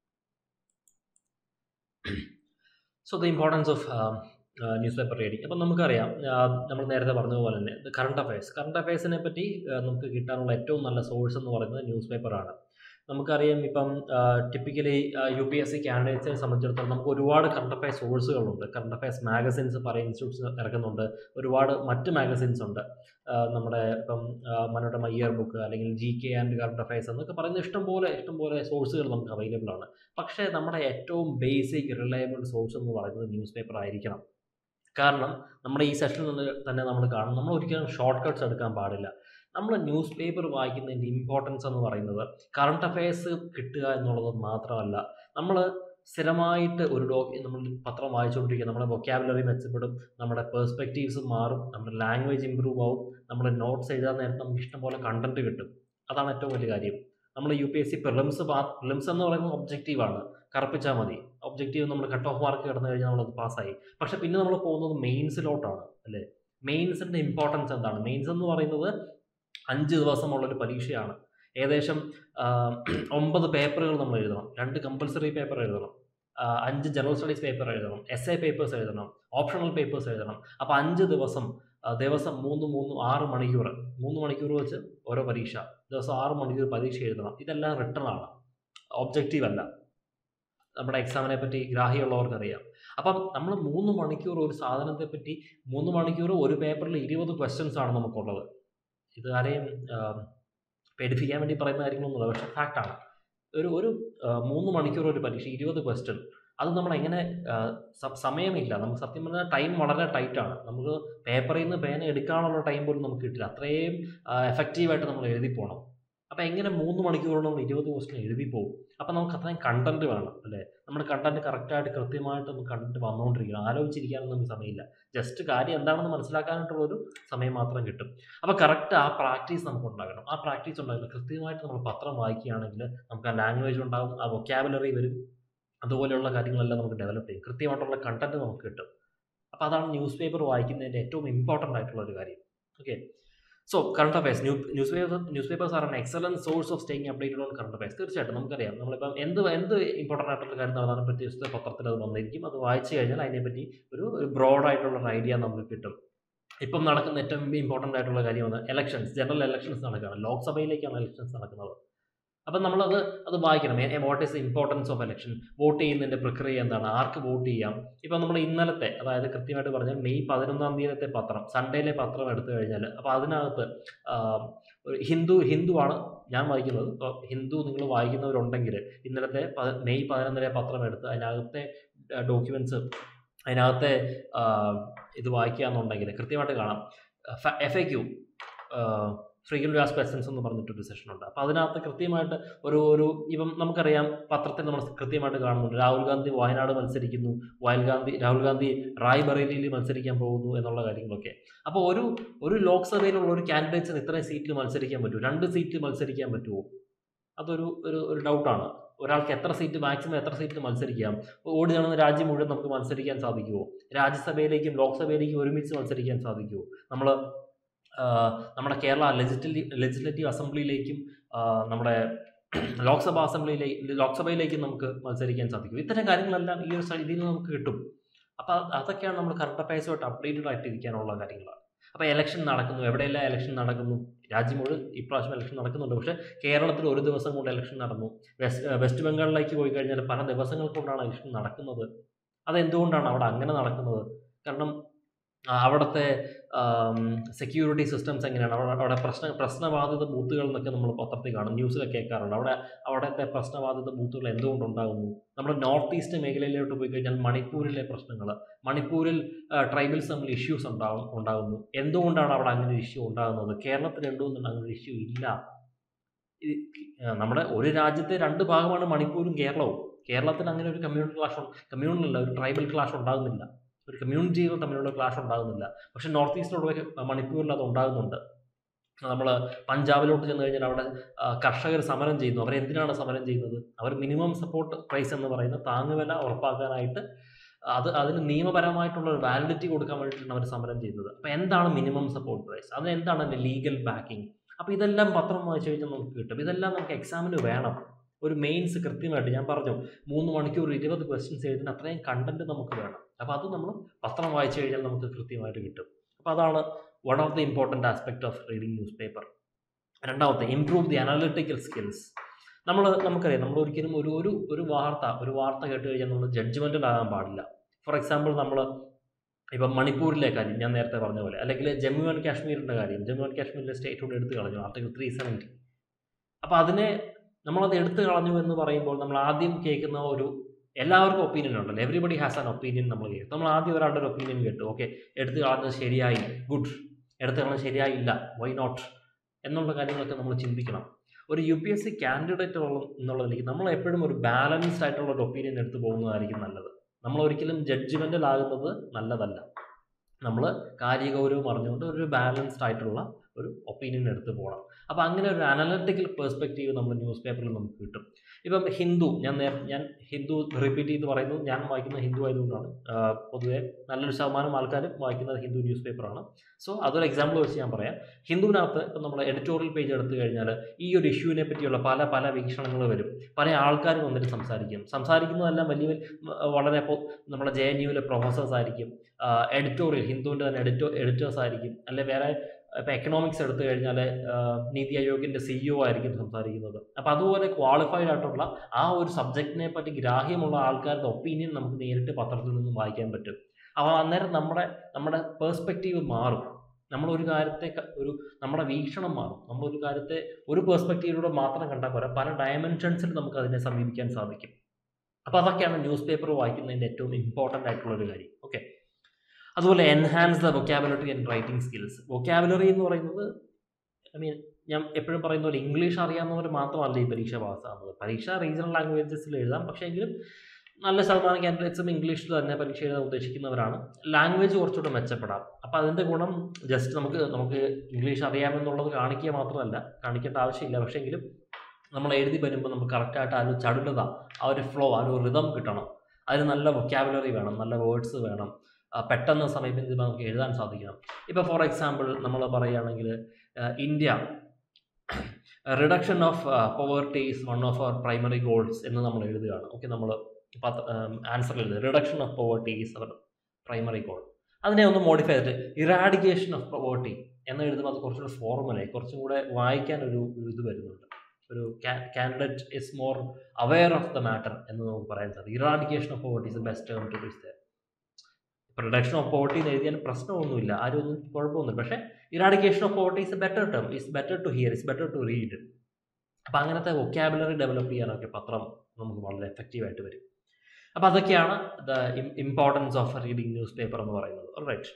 so the importance of newspaper reading അപ്പം നമുക്കറിയാം ആ, നമ്മൾ നേരത്തെ പറഞ്ഞതുപോലെ തന്നെ കറണ്ട് അഫയേഴ്സ് കറണ്ട് അഫയേഴ്സിനെ പറ്റി ആ, നമുക്ക് കിട്ടാനുള്ള ഏറ്റവും നല്ല സോഴ്സ് എന്ന് പറയുന്നത് ന്യൂസ് പേപ്പറാണ് നമുക്കറിയാം ഇപ്പം typically U P S C കാൻഡിഡേറ്റ്സിനെ സംബന്ധിച്ചിടത്തോളം നമുക്ക് ഒരുപാട് കറണ്ട് അഫയർ സോഴ്സുകളുണ്ട് കറണ്ട് അഫയേഴ്സ് മാഗസിൻസ് പല ഇൻസ്റ്റിറ്റ്യൂട്ട്സ് ഇറക്കുന്നുണ്ട് ഒരുപാട് മറ്റ് മാഗസിൻസ് ഉണ്ട് ആ, നമ്മുടെ ഇപ്പം ആ, മനോരമ ഇയർ ബുക്ക് അല്ലെങ്കിൽ G K and current affairs എന്നൊക്കെ പറയുന്ന ഇഷ്ടംപോലെ ഇഷ്ടംപോലെ സോഴ്സുകൾ നമുക്ക് അവൈലബിൾ ആണ് പക്ഷേ നമ്മുടെ ഏറ്റവും ബേസിക് റിലയബിൾ സോഴ്സ് എന്ന് പറയുന്നത് ന്യൂസ് പേപ്പർ ആയിരിക്കണം കാരണം നമ്മുടെ ഈ സെഷനിൽ നിന്ന് തന്നെ നമ്മൾ കാണും നമ്മൾ ഒരിക്കലും ഷോർട്ട് കട്ട്സ് എടുക്കാൻ പാടില്ല നമ്മൾ ന്യൂസ് പേപ്പർ വായിക്കുന്നതിൻ്റെ ഇമ്പോർട്ടൻസ് എന്ന് പറയുന്നത് കറണ്ട് അഫയേഴ്സ് കിട്ടുക എന്നുള്ളത് മാത്രമല്ല നമ്മൾ സ്ഥിരമായിട്ട് ഒരു ഡോ നമ്മൾ പത്രം വായിച്ചുകൊണ്ടിരിക്കുക നമ്മുടെ വൊക്കാബുലറി മെച്ചപ്പെടും നമ്മുടെ പേഴ്സ്പെക്റ്റീവ്സ് മാറും നമ്മുടെ ലാംഗ്വേജ് ഇമ്പ്രൂവ് ആവും നമ്മുടെ നോട്ട്സ് എഴുതാൻ നേരത്തെ നമുക്ക് ഇഷ്ടംപോലെ കണ്ടന്റ് കിട്ടും അതാണ് ഏറ്റവും വലിയ കാര്യം നമ്മൾ U P S C prelims prelims എന്ന് പറയുന്നത് ഒബ്ജക്റ്റീവാണ് കറപ്പിച്ചാൽ മതി ഒബ്ജക്റ്റീവ് നമ്മൾ കട്ട് ഓഫ് മാർക്ക് കിടന്നു കഴിഞ്ഞാൽ നമ്മളത് പാസ്സായി പക്ഷെ പിന്നെ നമ്മൾ പോകുന്നത് മെയിൻസിലോട്ടാണ് അല്ലേ മെയിൻസിൻ്റെ ഇമ്പോർട്ടൻസ് എന്താണ് മെയിൻസ് എന്ന് പറയുന്നത് അഞ്ച് ദിവസമുള്ളൊരു പരീക്ഷയാണ് ഏകദേശം ആ, ഒമ്പത് പേപ്പറുകൾ നമ്മൾ എഴുതണം രണ്ട് കമ്പൽസറി പേപ്പർ എഴുതണം ആ, അഞ്ച് ജനറൽ സ്റ്റഡീസ് പേപ്പർ എഴുതണം എസ് എ പേപ്പേഴ്സ് എഴുതണം ഓപ്ഷണൽ പേപ്പേഴ്സ് എഴുതണം അപ്പോൾ അഞ്ച് ദിവസം ആ, ദിവസം മൂന്ന് മൂന്ന് ആറ് മണിക്കൂർ മൂന്ന് മണിക്കൂർ വെച്ച് ഓരോ പരീക്ഷ ദിവസം ആറ് മണിക്കൂർ പരീക്ഷ എഴുതണം ഇതെല്ലാം റിട്ടേൺ ആണ് ഒബ്ജക്റ്റീവ് അല്ല നമ്മുടെ എക്സാമിനെ പറ്റി ഗ്രാഹ്യമുള്ളവർക്കറിയാം അപ്പം നമ്മൾ മൂന്ന് മണിക്കൂർ ഒരു സാധനത്തെ പറ്റി മൂന്ന് മണിക്കൂർ ഒരു പേപ്പറിൽ ഇരുപത് ക്വസ്റ്റ്യൻസ് ആണ് നമുക്കുള്ളത് ഇത് ആരെയും ആം, പേടിപ്പിക്കാൻ വേണ്ടി പറയുന്ന കാര്യങ്ങളൊന്നുമില്ല പക്ഷെ ഫാക്റ്റാണ് ഒരു ഒരു ആ, മൂന്ന് മണിക്കൂർ ഒരു പരീക്ഷ ഇരുപത് ക്വസ്റ്റ്യൻ അത് നമ്മൾ എങ്ങനെ ആ, സ- സമയമില്ല നമുക്ക് സത്യം പറഞ്ഞാൽ ടൈം വളരെ ടൈറ്റാണ് നമുക്ക് പേപ്പറിൽ നിന്ന് പേന എടുക്കാനുള്ള ടൈം പോലും നമുക്ക് കിട്ടില്ല അത്രയും എഫക്റ്റീവായിട്ട് നമ്മൾ എഴുതി പോകണം അപ്പോൾ എങ്ങനെ മൂന്ന് മണിക്കൂറോളം നമ്മൾ ഇരുപത് ക്വസ്റ്റ്യൻ എഴുതി പോകും അപ്പോൾ നമുക്ക് അത്രയും കണ്ടന്റ് വേണം അല്ലേ നമ്മുടെ കണ്ടന്റ് കറക്റ്റായിട്ട് കൃത്യമായിട്ട് നമുക്ക് കണ്ടന്റ് വന്നുകൊണ്ടിരിക്കണം ആലോചിച്ചിരിക്കാനൊന്നും നമുക്ക് സമയമില്ല ജസ്റ്റ് കാര്യം എന്താണെന്ന് മനസ്സിലാക്കാനായിട്ടുള്ള ഒരു സമയം മാത്രം കിട്ടും അപ്പോൾ കറക്റ്റ് ആ പ്രാക്ടീസ് നമുക്ക് ഉണ്ടാകണം ആ പ്രാക്ടീസ് ഉണ്ടാകില്ല കൃത്യമായിട്ട് നമ്മൾ പത്രം വായിക്കുകയാണെങ്കിൽ നമുക്ക് ആ ലാംഗ്വേജ് ഉണ്ടാകും ആ വൊക്കാബുലറി വരും അതുപോലെയുള്ള കാര്യങ്ങളെല്ലാം നമുക്ക് ഡെവലപ്പ് ചെയ്യും കൃത്യമായിട്ടുള്ള കണ്ടന്റ് നമുക്ക് കിട്ടും അപ്പോൾ അതാണ് ന്യൂസ് പേപ്പർ വായിക്കുന്നതിൻ്റെ ഏറ്റവും ഇമ്പോർട്ടൻ്റ് ആയിട്ടുള്ള ഒരു കാര്യം okay so current affairs new newspaper newspapers are an excellent source of staying updated on current affairs തീർച്ചയായിട്ടും നമുക്കറിയാം നമ്മളിപ്പം എന്ത് എന്ത് ഇമ്പോർട്ടൻ്റ് ആയിട്ടുള്ള കാര്യം നടന്നാലും പറ്റിയ ദിവസത്തെ പത്രത്തിൽ അത് വന്നിരിക്കും അത് വായിച്ചു കഴിഞ്ഞാൽ അതിനെപ്പറ്റി ഒരു ഒരു ബ്രോഡായിട്ടുള്ള ഒരു ഐഡിയ നമുക്ക് കിട്ടും ഇപ്പം നടക്കുന്ന ഏറ്റവും ഇമ്പോർട്ടൻ്റ് ആയിട്ടുള്ള കാര്യമാണ് എലക്ഷൻസ് ജനറൽ എലക്ഷൻസ് നടക്കുകയാണ് ലോക്സഭയിലേക്കാണ് എലക്ഷൻസ് നടക്കുന്നത് അപ്പം നമ്മളത് അത് വായിക്കണം what is the importance of election vote ചെയ്യുന്നതിൻ്റെ പ്രക്രിയ എന്താണ് ആർക്ക് വോട്ട് ചെയ്യാം ഇപ്പം നമ്മൾ ഇന്നലത്തെ അതായത് കൃത്യമായിട്ട് പറഞ്ഞാൽ മെയ് പതിനൊന്നാം തീയതിത്തെ പത്രം സൺഡേയിലെ പത്രം എടുത്തു കഴിഞ്ഞാൽ അപ്പോൾ അതിനകത്ത് ആ, ഒരു ഹിന്ദു ഹിന്ദുവാണ് ഞാൻ വായിക്കുന്നത് ഇപ്പോൾ ഹിന്ദു നിങ്ങൾ വായിക്കുന്നവരുണ്ടെങ്കിൽ ഇന്നലത്തെ പ- മെയ് പതിനൊന്നിലെ പത്രം എടുത്ത് അതിനകത്തെ ഡോക്യുമെൻറ്റ്സ് അതിനകത്തെ ആ, ഇത് വായിക്കുക എന്നുണ്ടെങ്കിൽ കൃത്യമായിട്ട് കാണാം എഫ് എ ക്യു ഫ്രീക്വൻറ്റ് ആസ് ക്വസ്റ്റൻസ് എന്ന് പറഞ്ഞിട്ടൊരു സെഷൻ ഉണ്ട് അപ്പോൾ അതിനകത്ത് കൃത്യമായിട്ട് ഒരു ഒരു ഇപ്പം നമുക്കറിയാം പത്രത്തിൽ നമ്മൾ കൃത്യമായിട്ട് കാണുന്നുണ്ട് രാഹുൽ ഗാന്ധി വയനാട് മത്സരിക്കുന്നു വയൽ ഗാന്ധി രാഹുൽ ഗാന്ധി റായ്ബറേലിയിൽ മത്സരിക്കാൻ പോകുന്നു എന്നുള്ള കാര്യങ്ങളൊക്കെ അപ്പോൾ ഒരു ഒരു ലോക്സഭയിലുള്ള ഒരു കാൻഡിഡേറ്റ്സിന് ഇത്രയും സീറ്റിൽ മത്സരിക്കാൻ പറ്റുമോ രണ്ട് സീറ്റിൽ മത്സരിക്കാൻ പറ്റുമോ അതൊരു ഒരു ഒരു ഡൗട്ടാണ് ഒരാൾക്ക് എത്ര സീറ്റ് മാക്സിമം എത്ര സീറ്റിൽ മത്സരിക്കാം ഓടി നടന്ന രാജ്യം മുഴുവൻ നമുക്ക് മത്സരിക്കാൻ സാധിക്കുമോ രാജ്യസഭയിലേക്കും ലോക്സഭയിലേക്കും ഒരുമിച്ച് മത്സരിക്കാൻ സാധിക്കുമോ നമ്മൾ നമ്മുടെ കേരള ലെജിസ്ലേറ്റീവ് ലെജിസ്ലേറ്റീവ് അസംബ്ലിയിലേക്കും ആ, നമ്മുടെ ലോക്സഭാ അസംബ്ലിയിലേക്ക് ലോക്സഭയിലേക്കും നമുക്ക് മത്സരിക്കാൻ സാധിക്കും ഇത്തരം കാര്യങ്ങളെല്ലാം ഈ ഒരു സ- ഇതിൽ നിന്ന് നമുക്ക് കിട്ടും അപ്പോൾ അതൊക്കെയാണ് നമ്മൾ കറണ്ട് അഫയേഴ്സുമായിട്ട് അപ്ഡേറ്റഡ് ആയിട്ട് ഇരിക്കാനുള്ള കാര്യങ്ങൾ അപ്പോൾ ഇലക്ഷൻ നടക്കുന്നു എവിടെയെല്ലാം ഇലക്ഷൻ നടക്കുന്നു രാജ്യം മുഴുവൻ ഇപ്രാവശ്യം ഇലക്ഷൻ നടക്കുന്നുണ്ട് പക്ഷേ കേരളത്തിൽ ഒരു ദിവസം കൊണ്ട് ഇലക്ഷൻ നടന്നു വെസ്റ്റ് വെസ്റ്റ് ബംഗാളിലേക്ക് പോയി കഴിഞ്ഞാൽ പല ദിവസങ്ങൾ കൊണ്ടാണ് ഇലക്ഷൻ നടക്കുന്നത് അതെന്തുകൊണ്ടാണ് അവിടെ അങ്ങനെ നടക്കുന്നത് കാരണം ആ, അവിടുത്തെ സെക്യൂരിറ്റി സിസ്റ്റംസ് എങ്ങനെയാണ് അവിടെ അവിടെ പ്രശ്ന പ്രശ്നബാധിത ബൂത്തുകൾ എന്നൊക്കെ നമ്മൾ പത്രത്തിൽ കാണും ന്യൂസിലൊക്കെ കേൾക്കാറുണ്ട് അവിടെ അവിടുത്തെ പ്രശ്നബാധിത ബൂത്തുകൾ എന്തുകൊണ്ടുണ്ടാകുന്നു നമ്മുടെ നോർത്ത് ഈസ്റ്റ് മേഖലയിലോട്ട് പോയി കഴിഞ്ഞാൽ മണിപ്പൂരിലെ പ്രശ്നങ്ങൾ മണിപ്പൂരിൽ ട്രൈബൽസ് തമ്മിൽ ഇഷ്യൂസ് ഉണ്ടാകും ഉണ്ടാകുന്നു എന്തുകൊണ്ടാണ് അവിടെ അങ്ങനെ ഒരു ഇഷ്യൂ ഉണ്ടാകുന്നത് കേരളത്തിൽ എന്തുകൊണ്ടാണ് അങ്ങനെ ഒരു ഇഷ്യൂ ഇല്ല ഇത് ആ, നമ്മുടെ ഒരു രാജ്യത്തെ രണ്ട് ഭാഗമാണ് മണിപ്പൂരും കേരളവും കേരളത്തിൽ അങ്ങനെ ഒരു കമ്മ്യൂണിറ്റി ക്ലാഷ് കമ്മ്യൂണൽ അല്ല ഒരു ട്രൈബൽ ക്ലാഷ് ഉണ്ടാകുന്നില്ല ഒരു കമ്മ്യൂണിറ്റികൾ തമ്മിലുള്ള ക്ലാഷ് ഉണ്ടാകുന്നില്ല പക്ഷെ നോർത്ത് ഈസ്റ്റിലുള്ള മണിപ്പൂരിൽ അത് ഉണ്ടാകുന്നുണ്ട് നമ്മൾ പഞ്ചാബിലോട്ട് ചെന്ന് കഴിഞ്ഞാൽ അവിടെ കർഷകർ സമരം ചെയ്യുന്നു അവർ എന്തിനാണ് സമരം ചെയ്യുന്നത് അവർ മിനിമം സപ്പോർട്ട് പ്രൈസ് എന്ന് പറയുന്ന താങ്ങുവില ഉറപ്പാക്കാനായിട്ട് അത് അതിന് നിയമപരമായിട്ടുള്ള ഒരു വാലിഡിറ്റി കൊടുക്കാൻ വേണ്ടിയിട്ടാണ് അവർ സമരം ചെയ്യുന്നത് അപ്പോൾ എന്താണ് മിനിമം സപ്പോർട്ട് പ്രൈസ് അതിന് എന്താണ് അതിൻ്റെ ലീഗൽ ബാക്കിംഗ് അപ്പോൾ ഇതെല്ലാം പത്രം വായിച്ചു കഴിഞ്ഞാൽ നമുക്ക് കിട്ടും ഇതെല്ലാം നമുക്ക് എക്സാമിന് വേണം ഒരു മെയിൻസ് കൃത്യമായിട്ട് ഞാൻ പറഞ്ഞു മൂന്ന് മണിക്കൂർ ഇരുപത് ക്വസ്റ്റ്യൻസ് എഴുതുന്ന അത്രയും കണ്ടന്റ് നമുക്ക് വേണം അപ്പോൾ അത് നമ്മൾ പത്രം വായിച്ചു കഴിഞ്ഞാൽ നമുക്ക് കൃത്യമായിട്ട് കിട്ടും അപ്പോൾ അതാണ് one of the important aspect of reading newspaper രണ്ടാമത്തെ ഇംപ്രൂവ് ദി അനാലിറ്റിക്കൽ സ്കിൽസ് നമ്മൾ നമുക്കറിയാം നമ്മൾ ഒരിക്കലും ഒരു ഒരു ഒരു വാർത്ത ഒരു വാർത്ത കേട്ട് കഴിഞ്ഞാൽ നമ്മൾ ജഡ്ജ്മെൻറ്റലാകാൻ പാടില്ല ഫോർ എക്സാമ്പിൾ നമ്മൾ ഇപ്പം മണിപ്പൂരിലെ കാര്യം ഞാൻ നേരത്തെ പറഞ്ഞ പോലെ അല്ലെങ്കിൽ ജമ്മു ആൻഡ് കാശ്മീരിൻ്റെ കാര്യം ജമ്മു ആൻഡ് കാശ്മീരിലെ സ്റ്റേറ്റ് കൊണ്ട് എടുത്തു കളഞ്ഞു ആർട്ടിക്കിൾ ത്രീ സെവൻറ്റി അപ്പോൾ അതിനെ നമ്മളത് എടുത്തു കളഞ്ഞു എന്ന് പറയുമ്പോൾ നമ്മൾ ആദ്യം കേൾക്കുന്ന ഒരു എല്ലാവർക്കും ഒപ്പീനിയൻ ഉണ്ടല്ലോ എവറിബഡി ഹാസ് ആൻ ഒപ്പീനിയൻ നമ്മൾ കേൾക്കും നമ്മൾ ആദ്യം ഒരാളുടെ ഒരു ഒപ്പീനിയൻ കേട്ടു ഓക്കെ എടുത്തു കളഞ്ഞത് ശരിയായി ഗുഡ് എടുത്തു കളഞ്ഞത് ശരിയായില്ല വൈ നോട്ട് എന്നുള്ള കാര്യങ്ങളൊക്കെ നമ്മൾ ചിന്തിക്കണം ഒരു U P S C candidate എന്നുള്ളതിലേക്ക് നമ്മൾ എപ്പോഴും ഒരു ബാലൻസ്ഡ് ആയിട്ടുള്ള ഒരു ഒപ്പീനിയൻ എടുത്ത് പോകുന്നതായിരിക്കും നല്ലത് നമ്മൾ ഒരിക്കലും ജഡ്ജ്മെൻ്റൽ ആകുന്നത് നല്ലതല്ല നമ്മൾ കാര്യഗൗരവം അറിഞ്ഞുകൊണ്ട് ഒരു ബാലൻസ്ഡ് ആയിട്ടുള്ള ഒരു ഒപ്പീനിയൻ എടുത്ത് പോകണം അപ്പോൾ അങ്ങനെ ഒരു അനലറ്റിക്കൽ പെർസ്പെക്റ്റീവ് നമ്മൾ ന്യൂസ് പേപ്പറിൽ നമുക്ക് കിട്ടും ഇപ്പം ഹിന്ദു ഞാൻ നേർ ഞാൻ ഹിന്ദു റിപ്പീറ്റ് ചെയ്ത് പറയുന്നത് ഞാൻ വായിക്കുന്ന ഹിന്ദു ആയതുകൊണ്ടാണ് പൊതുവെ നല്ലൊരു ശതമാനം ആൾക്കാരും വായിക്കുന്നത് ഹിന്ദു ന്യൂസ് പേപ്പറാണ് സോ അതൊരു എക്സാമ്പിൾ വെച്ച് ഞാൻ പറയാം ഹിന്ദുവിനകത്ത് ഇപ്പം നമ്മൾ എഡിറ്റോറിയൽ പേജ് എടുത്തു കഴിഞ്ഞാൽ ഈ ഒരു ഇഷ്യൂവിനെ പറ്റിയുള്ള പല പല വീക്ഷണങ്ങൾ വരും പല ആൾക്കാരും വന്നിട്ട് സംസാരിക്കും സംസാരിക്കുന്നതെല്ലാം വലിയ വളരെ നമ്മുടെ ജെ എൻ യുവിലെ പ്രൊഫസേഴ്സ് ആയിരിക്കും എഡിറ്റോറിയൽ ഹിന്ദുവിൻ്റെ തന്നെ എഡിറ്റോ എഡിറ്റേഴ്സ് ആയിരിക്കും അല്ലെ വേറെ ഇപ്പോൾ എക്കണോമിക്സ് എടുത്തു കഴിഞ്ഞാൽ നീതി ആയോഗിൻ്റെ സിഇഒ ആയിരിക്കും സംസാരിക്കുന്നത് അപ്പോൾ അതുപോലെ ക്വാളിഫൈഡ് ആയിട്ടുള്ള ആ ഒരു സബ്ജക്റ്റിനെ പറ്റി ഗ്രാഹ്യമുള്ള ആൾക്കാരുടെ ഒപ്പീനിയൻ നമുക്ക് നേരിട്ട് പത്രത്തിൽ നിന്നും വായിക്കാൻ പറ്റും അപ്പോൾ അന്നേരം നമ്മുടെ നമ്മുടെ പേഴ്സ്പെക്റ്റീവ് മാറും നമ്മളൊരു കാര്യത്തെ ഒരു നമ്മുടെ വീക്ഷണം മാറും നമ്മളൊരു കാര്യത്തെ ഒരു പേഴ്സ്പെക്റ്റീവിലൂടെ മാത്രം കണ്ടാൽ പോരാ പല ഡയമെൻഷൻസിൽ നമുക്ക് അതിനെ സമീപിക്കാൻ സാധിക്കും അപ്പോൾ അതൊക്കെയാണ് ന്യൂസ് പേപ്പർ വായിക്കുന്നതിൻ്റെ ഏറ്റവും ഇമ്പോർട്ടൻ്റ് ആയിട്ടുള്ള ഒരു കാര്യം ഓക്കെ അതുപോലെ enhance the vocabulary and writing skills vocabulary എന്ന് പറയുന്നത് ഐ മീൻ ഞാൻ എപ്പോഴും പറയുന്ന പോലെ ഇംഗ്ലീഷ് അറിയാവുന്നവർ മാത്രമല്ല ഈ പരീക്ഷ പാസ്സാകുന്നത് പരീക്ഷ റീജിയണൽ ലാംഗ്വേജസിൽ എഴുതാം പക്ഷേ എങ്കിലും നല്ല ശതമാനം കാൻഡിഡേറ്റ്സും ഇംഗ്ലീഷിൽ തന്നെ പരീക്ഷ എഴുതാൻ ഉദ്ദേശിക്കുന്നവരാണ് ലാംഗ്വേജ് കുറച്ചുകൂടെ മെച്ചപ്പെടാം അപ്പോൾ അതിൻ്റെ ഗുണം ജസ്റ്റ് നമുക്ക് നമുക്ക് ഇംഗ്ലീഷ് അറിയാമെന്നുള്ളത് കാണിക്കുക മാത്രമല്ല കാണിക്കേണ്ട ആവശ്യമില്ല പക്ഷേ എങ്കിലും നമ്മൾ എഴുതി വരുമ്പോൾ നമുക്ക് കറക്റ്റായിട്ട് ആ ഒരു ചടുലത ആ ഒരു ഫ്ലോ ആ ഒരു റിതം കിട്ടണം അതിന് നല്ല വൊക്കാബുലറി വേണം നല്ല വേർഡ്സ് വേണം പെട്ടെന്ന് സമീപിച്ച് നമുക്ക് എഴുതാൻ സാധിക്കണം ഇപ്പോൾ ഫോർ എക്സാമ്പിൾ നമ്മൾ പറയുകയാണെങ്കിൽ India reduction of poverty is one of our primary goals എന്ന് നമ്മൾ എഴുതുകയാണ് ഓക്കെ നമ്മൾ ആൻസർ എഴുതുക reduction of poverty is our primary goal അതിനെ ഒന്ന് മോഡിഫൈ ചെയ്തിട്ട് ഇറാഡിക്കേഷൻ ഓഫ് പോവർട്ടി എന്ന് എഴുതുമ്പോൾ അത് കുറച്ചുകൂടെ ഫോർമലായി കുറച്ചും കൂടെ വായിക്കാൻ ഒരു ഇത് വരുന്നുണ്ട് ഒരു candidate is more aware of the matter എന്ന് നമുക്ക് പറയാൻ സാധിക്കും eradication of poverty is best term to use there reduction of poverty എന്ന് എഴുതിയാൽ പ്രശ്നമൊന്നുമില്ല ആരും ഒന്നും കുഴപ്പമൊന്നുമില്ല പക്ഷേ eradication of poverty is better term is better to hear is better to read അപ്പോൾ അങ്ങനത്തെ വൊക്കാബുലറി ഡെവലപ്പ് ചെയ്യാനൊക്കെ പത്രം നമുക്ക് വളരെ എഫക്റ്റീവായിട്ട് വരും അപ്പോൾ അതൊക്കെയാണ് the importance of reading newspaper എന്ന് പറയുന്നത് റൈറ്റ്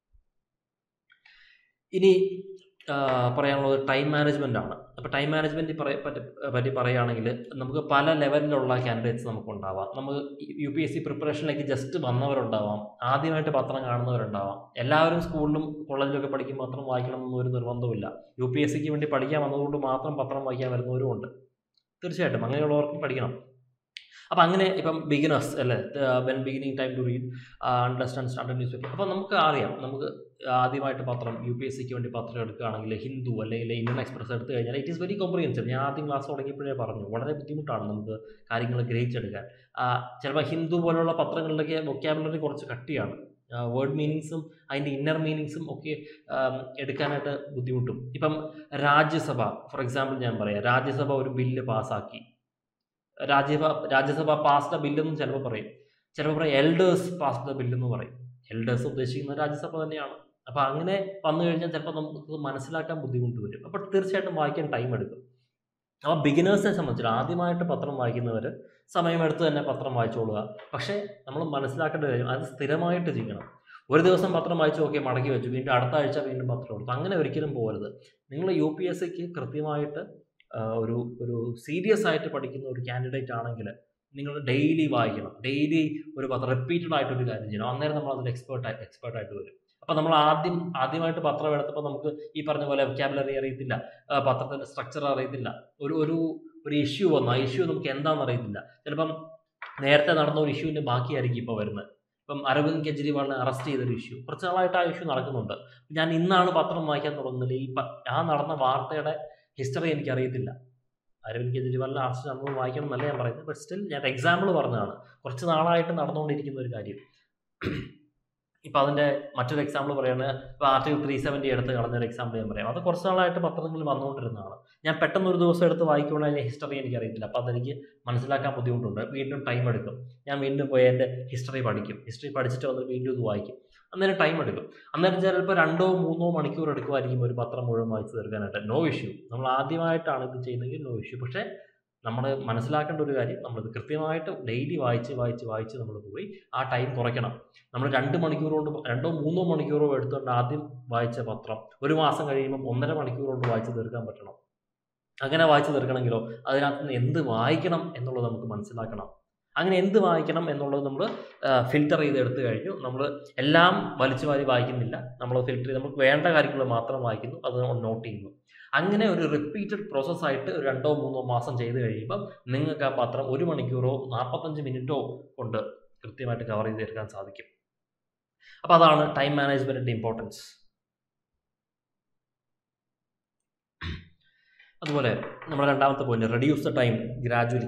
ഇനി പറയാനുള്ളത് ടൈം മാനേജ്മെൻ്റ് ആണ് അപ്പോൾ ടൈം മാനേജ്മെൻറ്റ് പറയ പറ്റി പറ്റി പറയുകയാണെങ്കിൽ നമുക്ക് പല ലെവലിലുള്ള കാൻഡിഡേറ്റ്സ് നമുക്ക് ഉണ്ടാവാം നമുക്ക് യു പി എസ് സി പ്രിപ്പറേഷനിലേക്ക് ജസ്റ്റ് വന്നവരുണ്ടാവാം ആദ്യമായിട്ട് പത്രം കാണുന്നവരുണ്ടാവാം എല്ലാവരും സ്കൂളിലും കോളേജിലൊക്കെ പഠിക്കുമ്പോൾ പത്രം വായിക്കണമെന്നൊന്നും ഒരു നിർബന്ധമില്ല യു പി എസ് സിക്ക് വേണ്ടി പഠിക്കാൻ വന്നതുകൊണ്ട് മാത്രം പത്രം വായിക്കാൻ വരുന്നവരും ഉണ്ട് തീർച്ചയായിട്ടും അങ്ങനെയുള്ളവർക്കും പഠിക്കണം അപ്പോൾ അങ്ങനെ ഇപ്പം ബിഗിനേഴ്സ് അല്ലേ when beginning time to read understand standard newspaper അപ്പോൾ നമുക്ക് അറിയാം നമുക്ക് ആദ്യമായിട്ട് പത്രം യു പി എസ് സിക്ക് വേണ്ടി പത്രം എടുക്കുകയാണെങ്കിൽ ഹിന്ദു അല്ലെങ്കിൽ ഇന്ത്യൻ എക്സ്പ്രസ് എടുത്തു കഴിഞ്ഞാൽ ഇറ്റ് ഈസ് വെരി കോംപ്രിഹെൻസീവ് ഞാൻ ആദ്യം ക്ലാസ് തുടങ്ങിയപ്പോഴേ പറഞ്ഞു വളരെ ബുദ്ധിമുട്ടാണ് നമുക്ക് കാര്യങ്ങൾ ഗ്രഹിച്ചെടുക്കാൻ ചിലപ്പോൾ ഹിന്ദു പോലുള്ള പത്രങ്ങളിലൊക്കെ വൊക്കാബുലറി കുറച്ച് കട്ടിയാണ് വേർഡ് മീനിങ്സും അതിൻ്റെ ഇന്നർ മീനിങ്സും ഒക്കെ എടുക്കാനായിട്ട് ബുദ്ധിമുട്ടും ഇപ്പം രാജ്യസഭ ഫോർ എക്സാമ്പിൾ ഞാൻ പറയാം രാജ്യസഭ ഒരു ബില്ല് പാസ്സാക്കി രാജ്യസഭ രാജ്യസഭ പാസ്ഡ് ബില്ലെന്നും ചിലപ്പോൾ പറയും ചിലപ്പോൾ പറയും എൽഡേഴ്സ് പാസ്ഡ് ബില്ലെന്ന് പറയും എൽഡേഴ്സ് ഉദ്ദേശിക്കുന്നത് രാജ്യസഭ തന്നെയാണ് അപ്പോൾ അങ്ങനെ വന്നു കഴിഞ്ഞാൽ ചിലപ്പോൾ നമുക്ക് മനസ്സിലാക്കാൻ ബുദ്ധിമുട്ട് വരും അപ്പോൾ തീർച്ചയായിട്ടും വായിക്കാൻ ടൈം എടുക്കും അപ്പോൾ ബിഗിനേഴ്സിനെ സംബന്ധിച്ച് ആദ്യമായിട്ട് പത്രം വായിക്കുന്നവർ സമയമെടുത്ത് തന്നെ പത്രം വായിച്ചോളുക പക്ഷേ നമ്മൾ മനസ്സിലാക്കേണ്ട കാര്യം അത് സ്ഥിരമായിട്ട് ചെയ്യണം ഒരു ദിവസം പത്രം വായിച്ചു നോക്കി മടക്കി വെച്ചു വീണ്ടും അടുത്ത ആഴ്ച വീണ്ടും പത്രം എടുത്തു അങ്ങനെ ഒരിക്കലും പോകരുത് നിങ്ങൾ യു പി എസ് സിക്ക് കൃത്യമായിട്ട് ഒരു ഒരു സീരിയസ് ആയിട്ട് പഠിക്കുന്ന ഒരു കാൻഡിഡേറ്റ് ആണെങ്കിൽ നിങ്ങൾ ഡെയിലി വായിക്കണം ഡെയിലി ഒരു പത്രം റിപ്പീറ്റഡ് ആയിട്ട് ഒരു കാര്യം ചെയ്യണം അന്നേരം നമ്മൾ അതിൽ എക്സ്പേർട്ട് എക്സ്പേർട്ട് ആയിട്ട് വരും അപ്പോൾ നമ്മൾ ആദ്യം ആദ്യമായിട്ട് പത്രം എടുത്തപ്പോൾ നമുക്ക് ഈ പറഞ്ഞ പോലെ വൊക്കാബുലറി അറിയത്തില്ല ആ, പത്രത്തിൻ്റെ സ്ട്രക്ചർ അറിയത്തില്ല ഒരു ഒരു ഒരു ഇഷ്യൂ വന്നു ആ ഇഷ്യൂ നമുക്ക് എന്താണെന്ന് അറിയത്തില്ല ചിലപ്പം നേരത്തെ നടന്ന ഒരു ഇഷ്യൂവിൻ്റെ ബാക്കിയായിരിക്കും ഇപ്പോൾ വരുന്നത് ഇപ്പം അരവിന്ദ് കെജ്രിവാളിനെ അറസ്റ്റ് ചെയ്തൊരു ഇഷ്യൂ കുറച്ച് നാളായിട്ട് ആ ഇഷ്യൂ നടക്കുന്നുണ്ട് ഞാൻ ഇന്നാണ് പത്രം വായിക്കാൻ തുടങ്ങുന്നത് ഈ പ- ആ നടന്ന വാർത്തയുടെ ഹിസ്റ്ററി എനിക്കറിയത്തില്ല അരവിന്ദ് കെജ്രിവാളിനെ അറസ്റ്റ് നമ്മൾ വായിക്കണം എന്നല്ല ഞാൻ പറയുന്നത് ബട്ട് സ്റ്റിൽ ഞാൻ എക്സാമ്പിൾ പറഞ്ഞതാണ് കുറച്ച് നാളായിട്ട് നടന്നുകൊണ്ടിരിക്കുന്ന ഒരു കാര്യം ഇപ്പം അതിൻ്റെ മറ്റൊരു എക്സാമ്പിൾ പറയുകയാണ് ഇപ്പോൾ ആർട്ടിക്കിൾ ത്രീ സെവൻറ്റി എടുത്ത് കളഞ്ഞൊരു എക്സാമ്പിൾ ഞാൻ പറയാം അത് കുറച്ച് നാളായിട്ട് പത്രങ്ങളിൽ വന്നുകൊണ്ടിരുന്നതാണ് ഞാൻ പെട്ടെന്ന് ഒരു ദിവസം എടുത്ത് വായിക്കുമ്പോൾ അതിൻ്റെ ഹിസ്റ്ററി എനിക്കറിയത്തില്ല അപ്പോൾ അതെനിക്ക് മനസ്സിലാക്കാൻ ബുദ്ധിമുട്ടുണ്ട് വീണ്ടും ടൈം എടുക്കും ഞാൻ വീണ്ടും പോയി എൻ്റെ ഹിസ്റ്ററി പഠിക്കും ഹിസ്റ്ററി പഠിച്ചിട്ട് വന്ന് വീണ്ടും ഇത് വായിക്കും അന്നേരം ടൈം എടുക്കും അന്നേരം ചിലപ്പോൾ രണ്ടോ മൂന്നോ മണിക്കൂർ എടുക്കുമായിരിക്കും ഒരു പത്രം മുഴുവൻ വായിച്ച് തീർക്കാനായിട്ട് നോ ഇഷ്യൂ നമ്മൾ ആദ്യമായിട്ടാണ് ഇത് ചെയ്യുന്നതെങ്കിൽ നോ ഇഷ്യൂ പക്ഷേ നമ്മൾ മനസ്സിലാക്കേണ്ട ഒരു കാര്യം നമ്മളിത് കൃത്യമായിട്ട് ഡെയിലി വായിച്ച് വായിച്ച് വായിച്ച് നമ്മൾ പോയി ആ ടൈം കുറയ്ക്കണം നമ്മൾ രണ്ട് മണിക്കൂർ കൊണ്ട് രണ്ടോ മൂന്നോ മണിക്കൂറോ എടുത്തുകൊണ്ട് ആദ്യം വായിച്ച പത്രം ഒരു മാസം കഴിയുമ്പോൾ ഒന്നര മണിക്കൂർ കൊണ്ട് വായിച്ച് തീർക്കാൻ പറ്റണം അങ്ങനെ വായിച്ച് തീർക്കണമെങ്കിലോ അതിനകത്ത് നിന്ന് എന്ത് വായിക്കണം എന്നുള്ളത് നമുക്ക് മനസ്സിലാക്കണം അങ്ങനെ എന്ത് വായിക്കണം എന്നുള്ളത് നമ്മൾ ഫിൽറ്റർ ചെയ്ത് എടുത്തു കഴിഞ്ഞു നമ്മൾ എല്ലാം വലിച്ചു വാരി വായിക്കുന്നില്ല നമ്മൾ ഫിൽറ്റർ ചെയ്ത് നമുക്ക് വേണ്ട കാര്യങ്ങൾ മാത്രം വായിക്കുന്നു അത് നോട്ട് ചെയ്യുന്നു അങ്ങനെ ഒരു റിപ്പീറ്റഡ് പ്രോസസ്സായിട്ട് ഒരു രണ്ടോ മൂന്നോ മാസം ചെയ്ത് കഴിയുമ്പം നിങ്ങൾക്ക് ആ പത്രം ഒരു മണിക്കൂറോ നാൽപ്പത്തഞ്ച് മിനിറ്റോ കൊണ്ട് കൃത്യമായിട്ട് കവർ ചെയ്ത് തീർക്കാൻ സാധിക്കും അപ്പോൾ അതാണ് ടൈം മാനേജ്മെൻറ്റിൻ്റെ ഇമ്പോർട്ടൻസ് അതുപോലെ നമ്മുടെ രണ്ടാമത്തെ point reduce the time gradually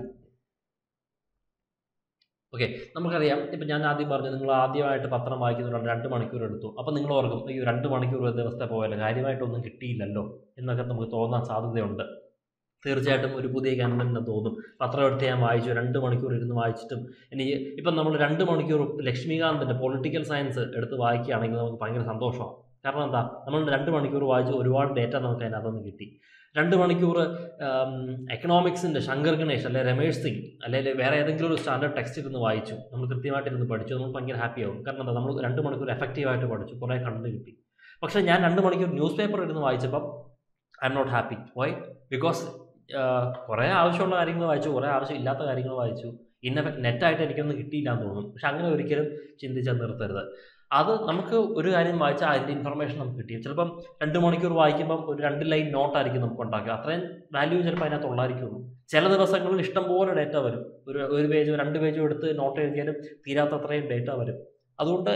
okay നമുക്കറിയാം ഇപ്പം ഞാൻ ആദ്യം പറഞ്ഞു നിങ്ങൾ ആദ്യമായിട്ട് പത്രം വായിക്കുന്നുണ്ട് രണ്ട് മണിക്കൂർ എടുത്തു അപ്പം നിങ്ങൾ ഓർക്കും ഈ രണ്ട് മണിക്കൂർ ഒരു ദിവസത്തെ പോയല്ലോ കാര്യമായിട്ടൊന്നും കിട്ടിയില്ലല്ലോ എന്നൊക്കെ നമുക്ക് തോന്നാൻ സാധ്യതയുണ്ട് തീർച്ചയായിട്ടും ഒരു പുതിയ കണ്ടന്റ് തോന്നും പത്രം എടുത്ത് ഞാൻ വായിച്ചു രണ്ട് മണിക്കൂർ ഇരുന്ന് വായിച്ചിട്ടും എനിക്ക് ഇപ്പം നമ്മൾ രണ്ട് മണിക്കൂർ ലക്ഷ്മികാന്തിൻ്റെ പൊളിറ്റിക്കൽ സയൻസ് എടുത്ത് വായിക്കുകയാണെങ്കിൽ നമുക്ക് ഭയങ്കര സന്തോഷമാണ് കാരണം എന്താ നമ്മൾ രണ്ട് മണിക്കൂർ വായിച്ച് ഒരുപാട് ഡേറ്റ നമുക്ക് അതിനകത്തുനിന്ന് കിട്ടി രണ്ട് മണിക്കൂർ എക്കണോമിക്സിൻ്റെ ശങ്കർ ഗണേഷ് അല്ലെ രമേഷ് സിംഗ് അല്ലെങ്കിൽ വേറെ ഏതെങ്കിലും ഒരു സ്റ്റാൻഡേർഡ് ടെക്സ്റ്റ് ഇരുന്ന് വായിച്ചു നമ്മൾ കൃത്യമായിട്ട് ഇരുന്ന് പഠിച്ചു നമ്മൾ ഭയങ്കര ഹാപ്പി ആവും കാരണം എന്താ നമ്മൾ രണ്ട് മണിക്കൂർ എഫക്റ്റീവായിട്ട് പഠിച്ചു കുറേ കണ്ടു കിട്ടി പക്ഷേ ഞാൻ രണ്ട് മണിക്കൂർ ന്യൂസ് പേപ്പർ ഇരുന്ന് വായിച്ചപ്പം I'm not happy why because കുറേ ആവശ്യമുള്ള കാര്യങ്ങൾ വായിച്ചു കുറേ ആവശ്യമില്ലാത്ത കാര്യങ്ങൾ വായിച്ചു ഇന്ന നെറ്റായിട്ട് എനിക്കൊന്നും കിട്ടിയില്ല എന്ന് തോന്നും പക്ഷെ അങ്ങനെ ഒരിക്കലും ചിന്തിച്ചാൽ നിർത്തരുത് അത് നമുക്ക് ഒരു കാര്യം വായിച്ചാൽ അതിൻ്റെ ഇൻഫർമേഷൻ നമുക്ക് കിട്ടി ചിലപ്പം രണ്ട് മണിക്കൂർ വായിക്കുമ്പം ഒരു രണ്ട് ലൈൻ നോട്ടായിരിക്കും നമുക്ക് ഉണ്ടാക്കുക അത്രയും വാല്യൂ ചിലപ്പോൾ അതിനകത്ത് ഉള്ളായിരിക്കുള്ളൂ ചില ദിവസങ്ങളിൽ ഇഷ്ടംപോലെ ഡേറ്റ വരും ഒരു ഒരു പേജോ രണ്ട് പേജോ എടുത്ത് നോട്ട് എഴുതിയാലും തീരാത്ത അത്രയും ഡേറ്റ വരും അതുകൊണ്ട്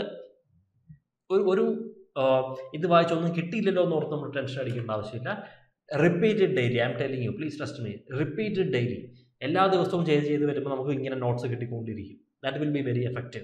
ഒരു ഒരു ആ, ഇത് വായിച്ചൊന്നും കിട്ടിയില്ലല്ലോ എന്ന് ഓർത്ത് നമ്മൾ ടെൻഷൻ അടിക്കേണ്ട ആവശ്യമില്ല repeated daily I'm telling you please trust me repeated daily എല്ലാ ദിവസവും ചെയ്ത് ചെയ്ത് വരുമ്പോൾ നമുക്ക് ഇങ്ങനെ നോട്ട്സ് കിട്ടിക്കൊണ്ടിരിക്കും that will be very effective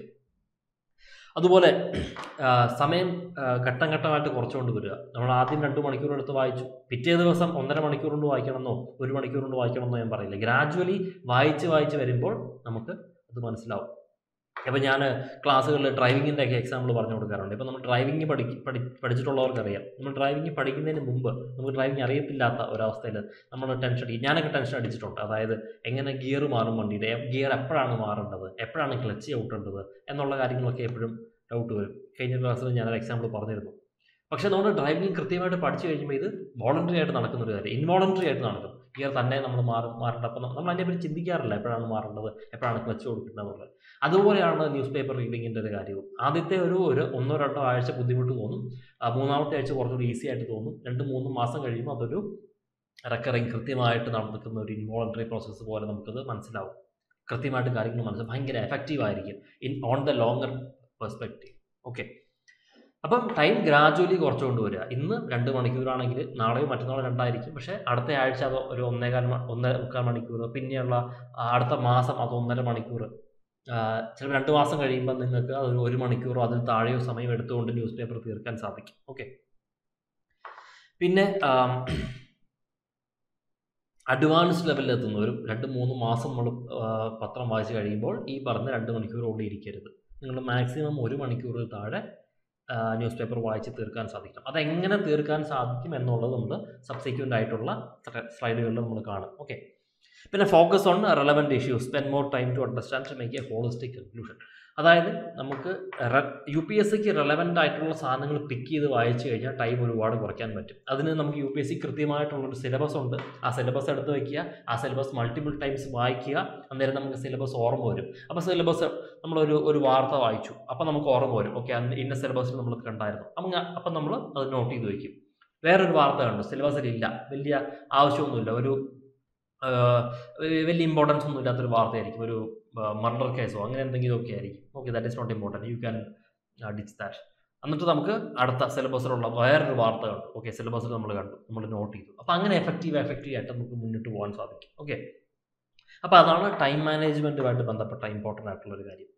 അതുപോലെ ആ, സമയം ആ, ഘട്ടം ഘട്ടമായിട്ട് കുറച്ചുകൊണ്ട് വരിക നമ്മൾ ആദ്യം രണ്ട് മണിക്കൂർ എടുത്ത് വായിച്ചു പിറ്റേ ദിവസം ഒന്നര മണിക്കൂർ കൊണ്ട് വായിക്കണമെന്നോ ഒരു മണിക്കൂർ കൊണ്ട് വായിക്കണമെന്നോ ഞാൻ പറയില്ല ഗ്രാജുവലി വായിച്ച് വായിച്ച് വരുമ്പോൾ നമുക്ക് അത് മനസ്സിലാവും അപ്പോൾ ഞാൻ ക്ലാസ്സുകളിൽ ഡ്രൈവിങ്ങിൻ്റെ ഒക്കെ എക്സാമ്പിൾ പറഞ്ഞു കൊടുക്കാറുണ്ട് ഇപ്പോൾ നമ്മൾ ഡ്രൈവിംഗ് പഠി പഠി പഠിച്ചിട്ടുള്ളവർക്കറിയാം നമ്മൾ ഡ്രൈവിംഗ് പഠിക്കുന്നതിന് മുമ്പ് നമുക്ക് ഡ്രൈവിംഗ് അറിയത്തില്ലാത്ത ഒരവസ്ഥയിൽ നമ്മൾ ടെൻഷൻ അടിക്കും ഞാനൊക്കെ ടെൻഷൻ അടിച്ചിട്ടുണ്ട് അതായത് എങ്ങനെ ഗിയർ മാറും വണ്ടിയുടെ ഗിയർ എപ്പോഴാണ് മാറേണ്ടത് എപ്പോഴാണ് ക്ലച്ച് ഔട്ടേണ്ടത് എന്നുള്ള കാര്യങ്ങളൊക്കെ എപ്പോഴും ഡൗട്ട് വരും കഴിഞ്ഞ ക്ലാസ്സിൽ ഞാനൊരു എക്സാമ്പിൾ പറഞ്ഞിരുന്നു പക്ഷേ നമ്മൾ ഡ്രൈവിംഗ് കൃത്യമായിട്ട് പഠിച്ചു കഴിയുമ്പോൾ ഇത് വോളണ്ടറി ആയിട്ട് നടക്കുന്ന ഒരു കാര്യം ഇൻവോളണ്ടറി ആയിട്ട് നടക്കും ഗിയർ തന്നെ നമ്മൾ മാറും മാറേണ്ട അപ്പം നമ്മൾ അതിനെപ്പറ്റി ചിന്തിക്കാറില്ല എപ്പോഴാണ് മാറേണ്ടത് എപ്പോഴാണ് ക്ലച്ച് കൊടുക്കേണ്ടത് എന്നുള്ളത് അതുപോലെയാണ് ന്യൂസ് പേപ്പർ റീഡിങ്ങിൻ്റെ ഒരു കാര്യവും ആദ്യത്തെ ഒരു ഒരു ഒന്നോ രണ്ടോ ആഴ്ച ബുദ്ധിമുട്ട് തോന്നും ആ, മൂന്നാമത്തെ ആഴ്ച കുറച്ചുകൂടി ഈസി ആയിട്ട് തോന്നും രണ്ട് മൂന്ന് മാസം കഴിയുമ്പോൾ അതൊരു റെക്കറിങ് കൃത്യമായിട്ട് നടക്കുന്ന ഒരു ഇൻവോളണ്ടറി പ്രോസസ്സ് പോലെ നമുക്കത് മനസ്സിലാവും കൃത്യമായിട്ട് കാര്യങ്ങൾ മനസ്സിലാവും ഭയങ്കര എഫക്റ്റീവ് ആയിരിക്കും in on the longer perspective okay അപ്പം ടൈം ഗ്രാജുവലി കുറച്ചുകൊണ്ട് വരിക ഇന്ന് രണ്ട് മണിക്കൂറാണെങ്കിൽ നാളെയോ മറ്റന്നാളോ രണ്ടായിരിക്കും പക്ഷേ അടുത്ത ആഴ്ച അത് ഒരു ഒന്നേകാൽ മ- ഒന്നര മുക്കാൽ മണിക്കൂർ പിന്നെയുള്ള ആ, അടുത്ത മാസം അത് ഒന്നര മണിക്കൂർ ചിലപ്പോൾ രണ്ട് മാസം കഴിയുമ്പോൾ നിങ്ങൾക്ക് അതൊരു ഒരു മണിക്കൂറോ അതിൽ താഴെയോ സമയം എടുത്തുകൊണ്ട് ന്യൂസ് പേപ്പർ തീർക്കാൻ സാധിക്കും ഓക്കെ പിന്നെ അഡ്വാൻസ്ഡ് ലെവലിൽ എത്തുന്നവരും രണ്ട് മൂന്ന് മാസം നമ്മൾ പത്രം വായിച്ച് കഴിയുമ്പോൾ ഈ പറഞ്ഞ രണ്ട് മണിക്കൂർ കൊണ്ട് ഇരിക്കരുത് നിങ്ങൾ മാക്സിമം ഒരു മണിക്കൂറിൽ താഴെ ന്യൂസ് പേപ്പർ വായിച്ച് തീർക്കാൻ സാധിക്കണം അതെങ്ങനെ തീർക്കാൻ സാധിക്കും എന്നുള്ളത് നമ്മൾ സബ്സിക്വൻ്റ് ആയിട്ടുള്ള സ്ലൈഡുകളിൽ നമ്മൾ കാണും ഓക്കെ പിന്നെ focus on relevant issues spend more time to understand to make a holistic conclusion അതായത് നമുക്ക് യു പി എസ് സിക്ക് റെലവൻ്റ് ആയിട്ടുള്ള സാധനങ്ങൾ പിക്ക് ചെയ്ത് വായിച്ചു കഴിഞ്ഞാൽ ടൈം ഒരുപാട് കുറയ്ക്കാൻ പറ്റും അതിന് നമുക്ക് യു പി എസ് സി കൃത്യമായിട്ടുള്ളൊരു സിലബസ് ഉണ്ട് ആ സിലബസ് എടുത്ത് വയ്ക്കുക ആ സിലബസ് മൾട്ടിപ്പിൾ ടൈംസ് വായിക്കുക അന്നേരം നമുക്ക് സിലബസ് ഓർമ്മ വരും അപ്പോൾ സിലബസ് നമ്മളൊരു ഒരു വാർത്ത വായിച്ചു അപ്പോൾ നമുക്ക് ഓർമ്മ വരും ഓക്കെ അന്ന് ഇന്ന സിലബസിൽ നമ്മൾ കണ്ടായിരുന്നു അപ്പം അപ്പം നമ്മൾ അത് നോട്ട് ചെയ്ത് വയ്ക്കും വേറൊരു വാർത്ത കണ്ടു സിലബസിൽ ഇല്ല വലിയ ആവശ്യമൊന്നുമില്ല ഒരു വലിയ ഇമ്പോർട്ടൻസ് ഒന്നും ഇല്ലാത്തൊരു വാർത്തയായിരിക്കും ഒരു മർഡർ കേസോ അങ്ങനെ എന്തെങ്കിലുമൊക്കെ ആയിരിക്കും okay that is not important you can ditch that എന്നിട്ട് നമുക്ക് അടുത്ത സിലബസിലുള്ള വേറൊരു വാർത്ത കണ്ടു ഓക്കെ സിലബസിൽ നമ്മൾ കണ്ടു നമ്മൾ നോട്ട് ചെയ്തു അപ്പോൾ അങ്ങനെ എഫക്റ്റീവ് എഫക്റ്റീവ് ആയിട്ട് നമുക്ക് മുന്നോട്ട് പോകാൻ സാധിക്കും ഓക്കെ അപ്പോൾ അതാണ് ടൈം മാനേജ്മെൻറ്റുമായിട്ട് ബന്ധപ്പെട്ട ഇമ്പോർട്ടൻ്റ് ആയിട്ടുള്ള ഒരു കാര്യം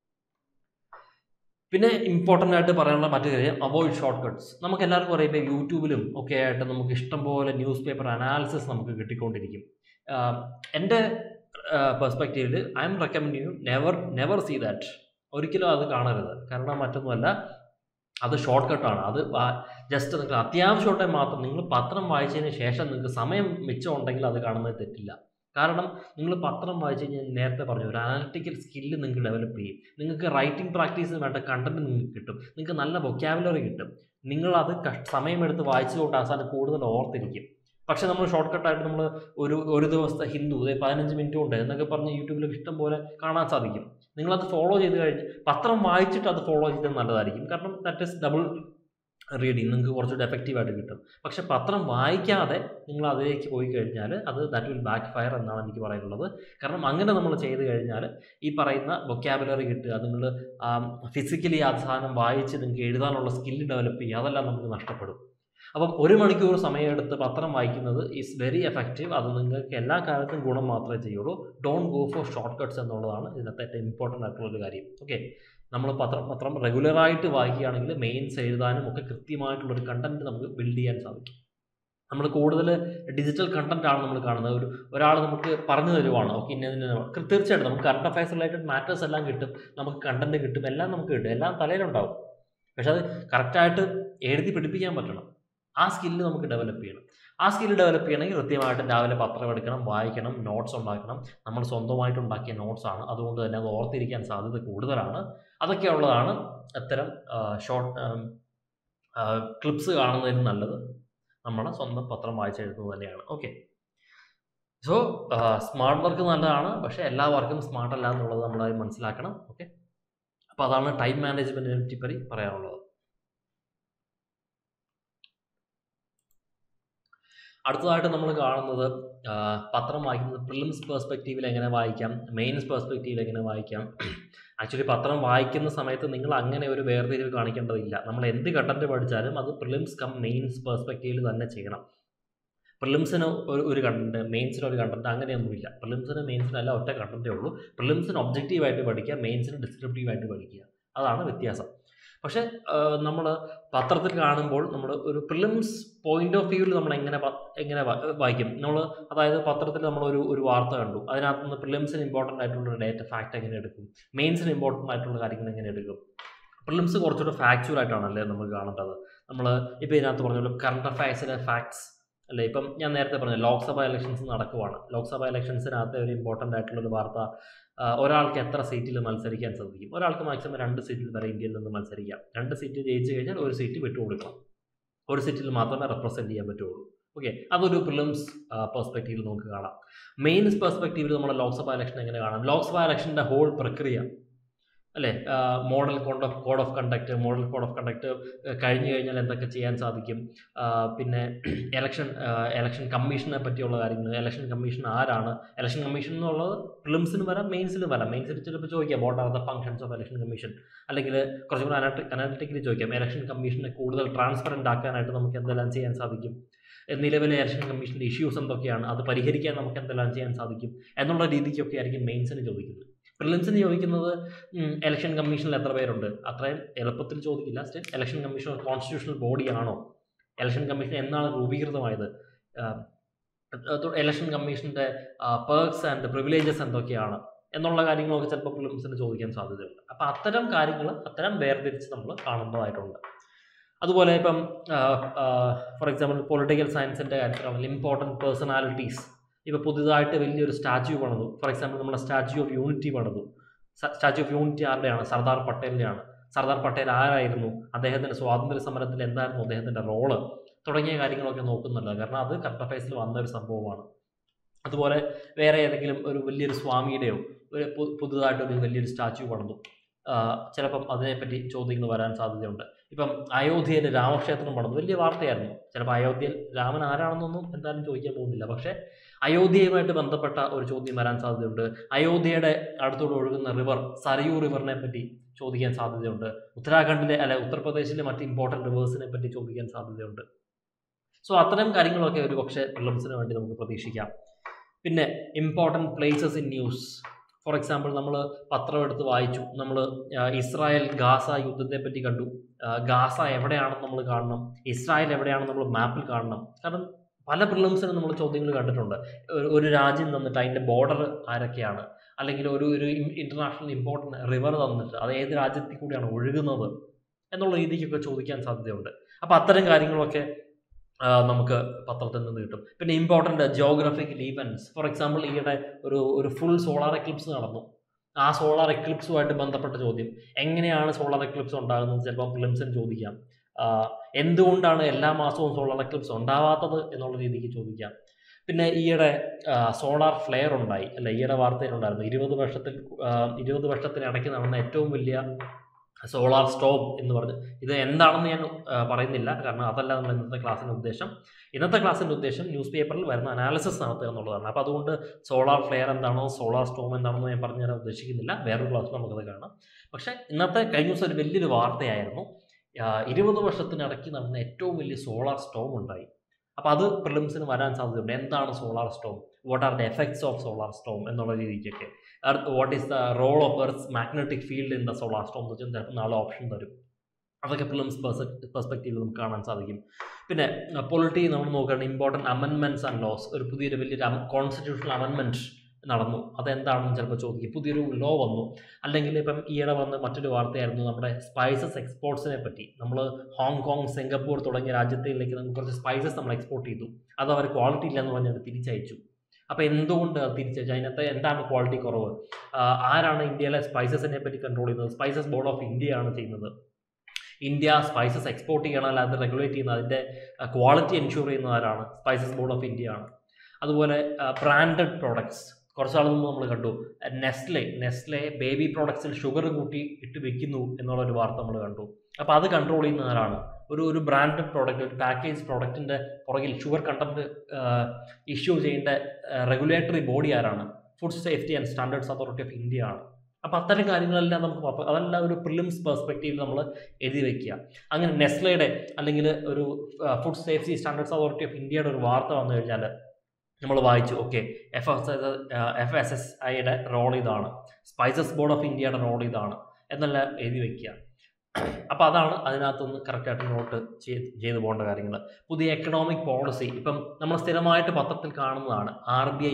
പിന്നെ ഇമ്പോർട്ടൻ്റ് ആയിട്ട് പറയാനുള്ള മറ്റു കാര്യം അവോയ്ഡ് ഷോർട്ട് കട്ട്സ് നമുക്ക് എല്ലാവർക്കും അറിയാം ഇപ്പോൾ യൂട്യൂബിലും ഒക്കെ ആയിട്ട് നമുക്ക് ഇഷ്ടംപോലെ ന്യൂസ് പേപ്പർ അനാലിസിസ് നമുക്ക് കിട്ടിക്കൊണ്ടിരിക്കും എൻ്റെ പെർസ്പെക്റ്റീവിൽ I'm recommend you never never see that ഒരിക്കലും അത് കാണരുത് കാരണം മറ്റൊന്നുമല്ല അത് ഷോർട്ട് കട്ടാണ് അത് ജസ്റ്റ് നിങ്ങൾ അത്യാവശ്യമുണ്ടെങ്കിൽ മാത്രം നിങ്ങൾ പത്രം വായിച്ചതിന് ശേഷം നിങ്ങൾക്ക് സമയം മിച്ചം ഉണ്ടെങ്കിൽ അത് കാണുന്നത് തെറ്റില്ല കാരണം നിങ്ങൾ പത്രം വായിച്ചു കഴിഞ്ഞാൽ നേരത്തെ പറഞ്ഞു ഒരു അനാലിറ്റിക്കൽ സ്കില്ല് നിങ്ങൾക്ക് ഡെവലപ്പ് ചെയ്യും നിങ്ങൾക്ക് റൈറ്റിംഗ് പ്രാക്ടീസിന് വേണ്ട കണ്ടന്റ് നിങ്ങൾക്ക് കിട്ടും നിങ്ങൾക്ക് നല്ല വൊക്കാബുലറി കിട്ടും നിങ്ങളത് സമയമെടുത്ത് വായിച്ചുകൊണ്ട് അവസാനം കൂടുതൽ ഓർത്തിരിക്കും പക്ഷെ നമ്മൾ ഷോർട്ട് കട്ടായിട്ട് നമ്മൾ ഒരു ഒരു ദിവസത്തെ ഹിന്ദു പതിനഞ്ച് മിനിറ്റ് കൊണ്ട് എന്നൊക്കെ പറഞ്ഞ് യൂട്യൂബിൽ ഇഷ്ടം പോലെ കാണാൻ സാധിക്കും നിങ്ങളത് ഫോളോ ചെയ്ത് കഴിഞ്ഞ് പത്രം വായിച്ചിട്ട് അത് ഫോളോ ചെയ്താൽ നല്ലതായിരിക്കും കാരണം ദാറ്റ് ഇസ് ഡബിൾ റീഡിങ് നിങ്ങൾക്ക് കുറച്ചുകൂടി എഫക്റ്റീവായിട്ട് കിട്ടും പക്ഷേ പത്രം വായിക്കാതെ നിങ്ങൾ അതിലേക്ക് പോയി കഴിഞ്ഞാൽ അത് ദാറ്റ് വിൽ ബാക്ക് ഫയർ എന്നാണ് എനിക്ക് പറയാനുള്ളത് കാരണം അങ്ങനെ നമ്മൾ ചെയ്ത് കഴിഞ്ഞാൽ ഈ പറയുന്ന വൊക്കാബുലറി കിട്ടുക നിങ്ങൾ ഫിസിക്കലി ആ സാധനം വായിച്ച് നിങ്ങൾക്ക് എഴുതാനുള്ള സ്കില്ല് ഡെവലപ്പ് ചെയ്യുക അതെല്ലാം നമുക്ക് നഷ്ടപ്പെടും അപ്പം ഒരു മണിക്കൂർ സമയമെടുത്ത് പത്രം വായിക്കുന്നത് ഈസ് വെരി എഫക്റ്റീവ് അത് നിങ്ങൾക്ക് എല്ലാ കാലത്തും ഗുണം മാത്രമേ ചെയ്യുള്ളൂ don't go for shortcuts എന്നുള്ളതാണ് ഇതിനകത്ത് ഏറ്റവും ഇമ്പോർട്ടൻ്റ് ആയിട്ടുള്ളൊരു കാര്യം ഓക്കെ നമ്മൾ പത്രം പത്രം റെഗുലറായിട്ട് വായിക്കുകയാണെങ്കിൽ മെയിൻസ് എഴുതാനും ഒക്കെ കൃത്യമായിട്ടുള്ളൊരു കണ്ടന്റ് നമുക്ക് ബിൽഡ് ചെയ്യാൻ സാധിക്കും നമ്മൾ കൂടുതൽ ഡിജിറ്റൽ കണ്ടന്റ് ആണ് നമ്മൾ കാണുന്നത് ഒരു ഒരാൾ നമുക്ക് പറഞ്ഞു തരുവാണ് ഓക്കെ ഇന്ന തീർച്ചയായിട്ടും നമുക്ക് കറണ്ട് അഫയേഴ്സ് റിലേറ്റഡ് മാറ്റേഴ്സ് എല്ലാം കിട്ടും നമുക്ക് കണ്ടന്റ് കിട്ടും എല്ലാം നമുക്ക് കിട്ടും എല്ലാം തലയിലുണ്ടാവും പക്ഷെ അത് കറക്റ്റായിട്ട് എഴുതി പിടിപ്പിക്കാൻ പറ്റണം ആ സ്കില്ല് നമുക്ക് ഡെവലപ്പ് ചെയ്യണം ആ സ്കില്ല് ഡെവലപ്പ് ചെയ്യണമെങ്കിൽ കൃത്യമായിട്ട് രാവിലെ പത്രം എടുക്കണം വായിക്കണം നോട്ട്സ് ഉണ്ടാക്കണം നമ്മൾ സ്വന്തമായിട്ട് ഉണ്ടാക്കിയ നോട്ട്സ് ആണ് അതുകൊണ്ട് തന്നെ അത് ഓർത്തിരിക്കാൻ സാധ്യത കൂടുതലാണ് അതൊക്കെ ഉള്ളതാണ് അത്തരം ഷോർട്ട് ക്ലിപ്സ് കാണുന്നതിന് നല്ലത് നമ്മുടെ സ്വന്തം പത്രം വായിച്ചെഴുതുന്നത് തന്നെയാണ് ഓക്കെ സോ സ്മാർട്ട് വർക്ക് നല്ലതാണ് പക്ഷേ എല്ലാ വർക്കും സ്മാർട്ട് അല്ല എന്നുള്ളത് നമ്മൾ മനസ്സിലാക്കണം ഓക്കെ അപ്പോൾ അതാണ് ടൈം മാനേജ്മെൻറ്റിനെ പറ്റി പറയാനുള്ളത് അടുത്തതായിട്ട് നമ്മൾ കാണുന്നത് പത്രം വായിക്കുന്നത് പ്രിലിംസ് പെർസ്പെക്റ്റീവിൽ എങ്ങനെ വായിക്കാം മെയിൻസ് പെർസ്പെക്റ്റീവിൽ എങ്ങനെ വായിക്കാം ആക്ച്വലി പത്രം വായിക്കുന്ന സമയത്ത് നിങ്ങൾ അങ്ങനെ ഒരു വേർതിരിവ് കാണിക്കേണ്ടതില്ല നമ്മൾ എന്ത് കണ്ടന്റ് പഠിച്ചാലും അത് പ്രിലിംസ് കം മെയിൻസ് പെർസ്പെക്റ്റീവിൽ തന്നെ ചെയ്യണം പ്രിലിംസിന് ഒരു ഒരു കണ്ടന്റ് മെയിൻസിന് ഒരു കണ്ടന്റ് അങ്ങനെയൊന്നുമില്ല പ്രിലിംസിന് മെയിൻസിനല്ല ഒറ്റ കണ്ടന്റേ ഉള്ളൂ പ്രിലിംസിന് ഒബ്ജക്റ്റീവായിട്ട് പഠിക്കുക മെയിൻസിന് ഡിസ്ക്രിപ്റ്റീവായിട്ട് പഠിക്കുക അതാണ് വ്യത്യാസം പക്ഷേ നമ്മൾ പത്രത്തിൽ കാണുമ്പോൾ നമ്മൾ ഒരു പ്രിലിംസ് പോയിന്റ് ഓഫ് വ്യൂവിൽ നമ്മൾ എങ്ങനെ എങ്ങനെ വായിക്കും നമ്മൾ അതായത് പത്രത്തിൽ നമ്മൾ ഒരു ഒരു വാർത്ത കണ്ടു അതിനകത്ത് നിന്ന് പ്രിലിംസിന് ഇമ്പോർട്ടൻ്റ് ആയിട്ടുള്ള ഡേറ്റ ഫാക്ട് എങ്ങനെ എടുക്കും മെയിൻസിന് ഇമ്പോർട്ടൻ്റ് ആയിട്ടുള്ള കാര്യങ്ങൾ എങ്ങനെ എടുക്കും പ്രിലിംസ് കുറച്ചുകൂടെ ഫാക്ച്വൽ ആയിട്ടാണല്ലേ നമ്മൾ കാണേണ്ടത് നമ്മൾ ഇപ്പോൾ ഇതിനകത്ത് പറഞ്ഞല്ലോ കറണ്ട് അഫയേഴ്സിലെ ഫാക്ട്സ് അല്ലേ ഇപ്പം ഞാൻ നേരത്തെ പറഞ്ഞു ലോക്സഭ ഇലക്ഷൻസ് നടക്കുവാണ് ലോക്സഭ ഇലക്ഷൻസിനകത്ത് ഒരു ഇമ്പോർട്ടൻ്റ് ആയിട്ടുള്ള ഒരു വാർത്ത ഒരാൾക്ക് എത്ര സീറ്റിൽ മത്സരിക്കാൻ സാധിക്കും ഒരാൾക്ക് മാക്സിമം രണ്ട് സീറ്റിൽ വരെ ഇന്ത്യയിൽ നിന്ന് മത്സരിക്കാം രണ്ട് സീറ്റ് ജയിച്ചു കഴിഞ്ഞാൽ ഒരു സീറ്റ് വിട്ടുകൊടുക്കണം ഒരു സീറ്റിൽ മാത്രമേ റെപ്രസെൻറ്റ് ചെയ്യാൻ പറ്റുള്ളൂ ഓക്കെ അതൊരു പ്രിലിംസ് പെർസ്പെക്റ്റീവിൽ നമുക്ക് കാണാം മെയിൻസ് പെർസ്പെക്റ്റീവിൽ നമ്മൾ ലോക്സഭ ഇലക്ഷൻ എങ്ങനെ കാണാം ലോക്സഭ ഇലക്ഷൻ്റെ ഹോൾ പ്രക്രിയ അല്ലേ model code of code of conduct model code of conduct കഴിഞ്ഞു കഴിഞ്ഞാൽ എന്തൊക്കെ ചെയ്യാൻ സാധിക്കും പിന്നെ എലക്ഷൻ എലക്ഷൻ കമ്മീഷനെ പറ്റിയുള്ള കാര്യങ്ങൾ എലക്ഷൻ കമ്മീഷൻ ആരാണ് എലക്ഷൻ കമ്മീഷൻ എന്നുള്ളത് പ്രിലിംസിന് വരാം മെയിൻസിന് വരാം മെയിൻസിൽ ചിലപ്പോൾ ചോദിക്കാം what are the functions of election commission അല്ലെങ്കിൽ കുറച്ചും കൂടി അനാട്ടി അനാലിറ്റിക്കലി ചോദിക്കാം എലക്ഷൻ കമ്മീഷനെ കൂടുതൽ ട്രാൻസ്പെറൻ്റ് ആക്കാനായിട്ട് നമുക്ക് എന്തെല്ലാം ചെയ്യാൻ സാധിക്കും നിലവിലെ ഇലക്ഷൻ കമ്മീഷൻ്റെ ഇഷ്യൂസ് എന്തൊക്കെയാണ് അത് പരിഹരിക്കാൻ നമുക്ക് എന്തെല്ലാം ചെയ്യാൻ സാധിക്കും എന്നുള്ള രീതിക്കൊക്കെ ആയിരിക്കും മെയിൻസിന് ചോദിക്കുന്നത് പ്രിലിംസിന് ചോദിക്കുന്നത് ഇലക്ഷൻ കമ്മീഷനിൽ എത്ര പേരുണ്ട് അത്രയും എളുപ്പത്തിൽ ചോദിക്കില്ല സ്റ്റിൽ ഇലക്ഷൻ കമ്മീഷൻ കോൺസ്റ്റിറ്റ്യൂഷണൽ ബോഡിയാണോ ഇലക്ഷൻ കമ്മീഷൻ എന്നാണ് രൂപീകൃതമായത് ഇലക്ഷൻ കമ്മീഷൻ്റെ പേർക്സ് ആൻഡ് പ്രിവിലേജസ് എന്തൊക്കെയാണ് എന്നുള്ള കാര്യങ്ങളൊക്കെ ചിലപ്പോൾ പ്രിലിംസിന് ചോദിക്കാൻ സാധ്യതയുണ്ട് അപ്പോൾ അത്തരം കാര്യങ്ങൾ അത്തരം വേർതിരിച്ച് നമ്മൾ കാണേണ്ടതായിട്ടുണ്ട് അതുപോലെ ഇപ്പം ഫോർ എക്സാമ്പിൾ പൊളിറ്റിക്കൽ സയൻസിൻ്റെ കാര്യത്തിലാണെങ്കിൽ ഇമ്പോർട്ടൻറ്റ് പേഴ്സണാലിറ്റീസ് ഇപ്പോൾ പുതിയതായിട്ട് വലിയൊരു സ്റ്റാച്യു പണിതു ഫോർ എക്സാമ്പിൾ നമ്മുടെ സ്റ്റാച്യു ഓഫ് യൂണിറ്റി പണിതു സ്റ്റാച്യു ഓഫ് യൂണിറ്റി ആരുടെയാണ് സർദാർ പട്ടേലിൻ്റെയാണ് സർദാർ പട്ടേൽ ആരായിരുന്നു അദ്ദേഹത്തിൻ്റെ സ്വാതന്ത്ര്യ സമരത്തിൽ എന്തായിരുന്നു അദ്ദേഹത്തിൻ്റെ റോള് തുടങ്ങിയ കാര്യങ്ങളൊക്കെ നോക്കുന്നുണ്ട് കാരണം അത് കറണ്ട് അഫയേഴ്സിൽ വന്ന ഒരു സംഭവമാണ് അതുപോലെ വേറെ ഏതെങ്കിലും ഒരു വലിയൊരു സ്വാമിയുടെയോ ഒരു പു- പുതുതായിട്ടൊരു വലിയൊരു സ്റ്റാച്യു പണിതു ആ, ചിലപ്പം അതിനെപ്പറ്റി ചോദ്യങ്ങൾ വരാൻ സാധ്യതയുണ്ട് ഇപ്പം അയോധ്യയിൽ രാമക്ഷേത്രം പണിതു വലിയ വാർത്തയായിരുന്നു ചിലപ്പോൾ അയോധ്യയിൽ രാമൻ ആരാണെന്നൊന്നും എന്തായാലും ചോദിക്കാൻ പോകുന്നില്ല പക്ഷേ അയോധ്യയുമായിട്ട് ബന്ധപ്പെട്ട ഒരു ചോദ്യം വരാൻ സാധ്യതയുണ്ട് അയോധ്യയുടെ അടുത്തോട് ഒഴുകുന്ന റിവർ സരയൂ റിവറിനെ പറ്റി ചോദിക്കാൻ സാധ്യതയുണ്ട് ഉത്തരാഖണ്ഡിലെ അല്ലെ ഉത്തർപ്രദേശിലെ മറ്റ് ഇമ്പോർട്ടൻറ്റ് റിവേഴ്സിനെ പറ്റി ചോദിക്കാൻ സാധ്യതയുണ്ട് സോ അത്തരം കാര്യങ്ങളൊക്കെ ഒരു പക്ഷേ പ്രിലിംസിന് വേണ്ടി നമുക്ക് പ്രതീക്ഷിക്കാം പിന്നെ important places in news for example നമ്മൾ പത്രം എടുത്ത് വായിച്ചു നമ്മൾ ഇസ്രായേൽ ഗാസ യുദ്ധത്തെ പറ്റി കണ്ടു ആ, ഗാസ എവിടെയാണെന്ന് നമ്മൾ കാണണം ഇസ്രായേൽ എവിടെയാണെന്ന് നമ്മൾ മാപ്പിൽ കാണണം കാരണം പല പ്രിലിംസിനും നമ്മൾ ചോദ്യങ്ങൾ കണ്ടിട്ടുണ്ട് ഒരു- ഒരു രാജ്യം തന്നിട്ട് അതിൻ്റെ ബോർഡർ ആരൊക്കെയാണ് അല്ലെങ്കിൽ ഒരു ഒരു ഇൻ്റർനാഷണൽ ഇമ്പോർട്ടൻറ്റ് റിവർ തന്നിട്ട് അത് ഏത് രാജ്യത്തിൽ കൂടിയാണ് ഒഴുകുന്നത് എന്നുള്ള രീതിക്കൊക്കെ ചോദിക്കാൻ സാധ്യതയുണ്ട് അപ്പോൾ അത്തരം കാര്യങ്ങളൊക്കെ ആ, നമുക്ക് പത്രത്തിൽ നിന്ന് കിട്ടും പിന്നെ important geographical events for example ഈയിടെ ഒരു ഒരു ഫുൾ സോളാർ എക്ലിപ്സ് നടന്നു ആ സോളാർ എക്ലിപ്സുമായിട്ട് ബന്ധപ്പെട്ട ചോദ്യം എങ്ങനെയാണ് സോളാർ എക്ലിപ്സ് ഉണ്ടാകുന്നത് ചിലപ്പോൾ ഫിലിംസിന് ചോദിക്കാം ആ, എന്തുകൊണ്ടാണ് എല്ലാ മാസവും സോളാർ എക്ലിപ്സ് ഉണ്ടാവാത്തത് എന്നുള്ള രീതിക്ക് ചോദിക്കാം പിന്നെ ഈയിടെ സോളാർ ഫ്ലെയർ ഉണ്ടായി അല്ല ഈയിടെ വാർത്തയിലുണ്ടായിരുന്നു ഇരുപത് വർഷത്തിൽ ആ, ഇരുപത് വർഷത്തിനിടയ്ക്ക് നടന്ന ഏറ്റവും വലിയ സോളാർ സ്റ്റോം എന്ന് പറഞ്ഞ് ഇത് എന്താണെന്ന് ഞാൻ ആ, പറയുന്നില്ല കാരണം അതല്ല നമ്മൾ ഇന്നത്തെ ക്ലാസ്സിൻ്റെ ഉദ്ദേശം ഇന്നത്തെ ക്ലാസ്സിൻ്റെ ഉദ്ദേശം ന്യൂസ് പേപ്പറിൽ വരുന്ന അനാലിസിസ് നടത്തുക എന്നുള്ളതാണ് അപ്പോൾ അതുകൊണ്ട് സോളാർ ഫ്ലെയർ എന്താണോ സോളാർ സ്റ്റോം എന്താണെന്ന് ഞാൻ പറഞ്ഞു തരാൻ ഉദ്ദേശിക്കുന്നില്ല വേറൊരു ക്ലാസ്സിൽ നമുക്കത് കാണാം പക്ഷേ ഇന്നത്തെ കഴിഞ്ഞ ദിവസം ഒരു വലിയൊരു വാർത്തയായിരുന്നു ആ, ഇരുപത് വർഷത്തിനിടയ്ക്ക് നടന്ന ഏറ്റവും വലിയ സോളാർ സ്റ്റോം ഉണ്ടായി അപ്പോൾ അത് പ്രിലിംസിന് വരാൻ സാധ്യതയുണ്ട് എന്താണ് solar storm what are the effects of solar storm എന്നുള്ള രീതിക്കൊക്കെ earth what is the role of earth magnetic field in the solar storm എന്ന് വെച്ചാൽ ചിലപ്പോൾ നാളെ ഓപ്ഷൻ തരും അതൊക്കെ ഫിലിംസ് പെർസ്പെക്റ്റീവ് നമുക്ക് കാണാൻ സാധിക്കും പിന്നെ പൊളിറ്റി നമ്മൾ നോക്കുകയാണെങ്കിൽ ഇമ്പോർട്ടൻറ്റ് അമെൻമെൻറ്റ്സ് ആൻഡ് ലോസ് ഒരു പുതിയൊരു വലിയൊരു കോൺസ്റ്റിറ്റ്യൂഷണൽ അമെൻമെൻറ്റ് നടന്നു അതെന്താണെന്ന് ചിലപ്പോൾ ചോദിക്കും പുതിയൊരു ലോ വന്നു അല്ലെങ്കിൽ ഇപ്പം ഈയിടെ വന്ന മറ്റൊരു വാർത്തയായിരുന്നു നമ്മുടെ സ്പൈസസ് എക്സ്പോർട്സിനെ പറ്റി നമ്മൾ ഹോങ്കോങ് സിംഗപ്പൂർ തുടങ്ങിയ രാജ്യത്തിലേക്ക് നമുക്ക് കുറച്ച് സ്പൈസസ് നമ്മൾ എക്സ്പോർട്ട് ചെയ്തു അത് അവർ ക്വാളിറ്റി ഇല്ലെന്ന് പറഞ്ഞത് തിരിച്ചയച്ചു അപ്പോൾ എന്തുകൊണ്ട് അത് തിരിച്ചയച്ചു അതിനകത്ത് എന്താണ് ക്വാളിറ്റി കുറവ് ആ, ആരാണ് ഇന്ത്യയിലെ സ്പൈസസിനെ പറ്റി കൺട്രോൾ ചെയ്യുന്നത് സ്പൈസസ് ബോർഡ് ഓഫ് ഇന്ത്യ ആണ് ചെയ്യുന്നത് ഇന്ത്യ സ്പൈസസ് എക്സ്പോർട്ട് ചെയ്യണം അല്ല അത് റെഗുലേറ്റ് ചെയ്യുന്നത് അതിൻ്റെ ക്വാളിറ്റി എൻഷുർ ചെയ്യുന്നത് ആരാണ് സ്പൈസസ് ബോർഡ് ഓഫ് ഇന്ത്യ ആണ് അതുപോലെ ബ്രാൻഡഡ് പ്രോഡക്ട്സ് കുറച്ചാൾ മുമ്പ് നമ്മൾ കണ്ടു നെസ്ലെ നെസ്ലെ ബേബി പ്രോഡക്ട്സിൽ ഷുഗർ കൂട്ടി ഇട്ട് വെക്കുന്നു എന്നുള്ളൊരു വാർത്ത നമ്മൾ കണ്ടു അപ്പോൾ അത് കൺട്രോൾ ചെയ്യുന്ന ആരാണ് ഒരു ഒരു ബ്രാൻഡഡ് പ്രോഡക്റ്റ് ഒരു പാക്കേജ് പ്രോഡക്റ്റിൻ്റെ പുറകിൽ ഷുഗർ കണ്ടന്റ് ഇഷ്യൂ ചെയ്യേണ്ട റെഗുലേറ്ററി ബോഡി ആരാണ് Food Safety and Standards Authority of India ആണ് അപ്പോൾ അത്തരം കാര്യങ്ങളെല്ലാം നമുക്ക് പപ്പ- അതെല്ലാം ഒരു പ്രിലിംസ് പെർസ്പെക്റ്റീവിൽ നമ്മൾ എഴുതി വെക്കുക അങ്ങനെ നെസ്ലയുടെ അല്ലെങ്കിൽ ഒരു Food Safety Standards Authority of ഇന്ത്യയുടെ ഒരു വാർത്ത വന്നു കഴിഞ്ഞാൽ നമ്മൾ വായിച്ചു okay F S F S S ഐയുടെ റോൾ ഇതാണ് സ്പൈസസ് ബോർഡ് ഓഫ് ഇന്ത്യയുടെ റോൾ ഇതാണ് എന്നെല്ലാം എഴുതി വെക്കുക അപ്പോൾ അതാണ് അതിനകത്തുനിന്ന് കറക്റ്റായിട്ട് നോട്ട് ചെയ്ത് ചെയ്തു പോകേണ്ട കാര്യങ്ങൾ പുതിയ എക്കണോമിക് പോളിസി ഇപ്പം നമ്മൾ സ്ഥിരമായിട്ട് പത്രത്തിൽ കാണുന്നതാണ് R B I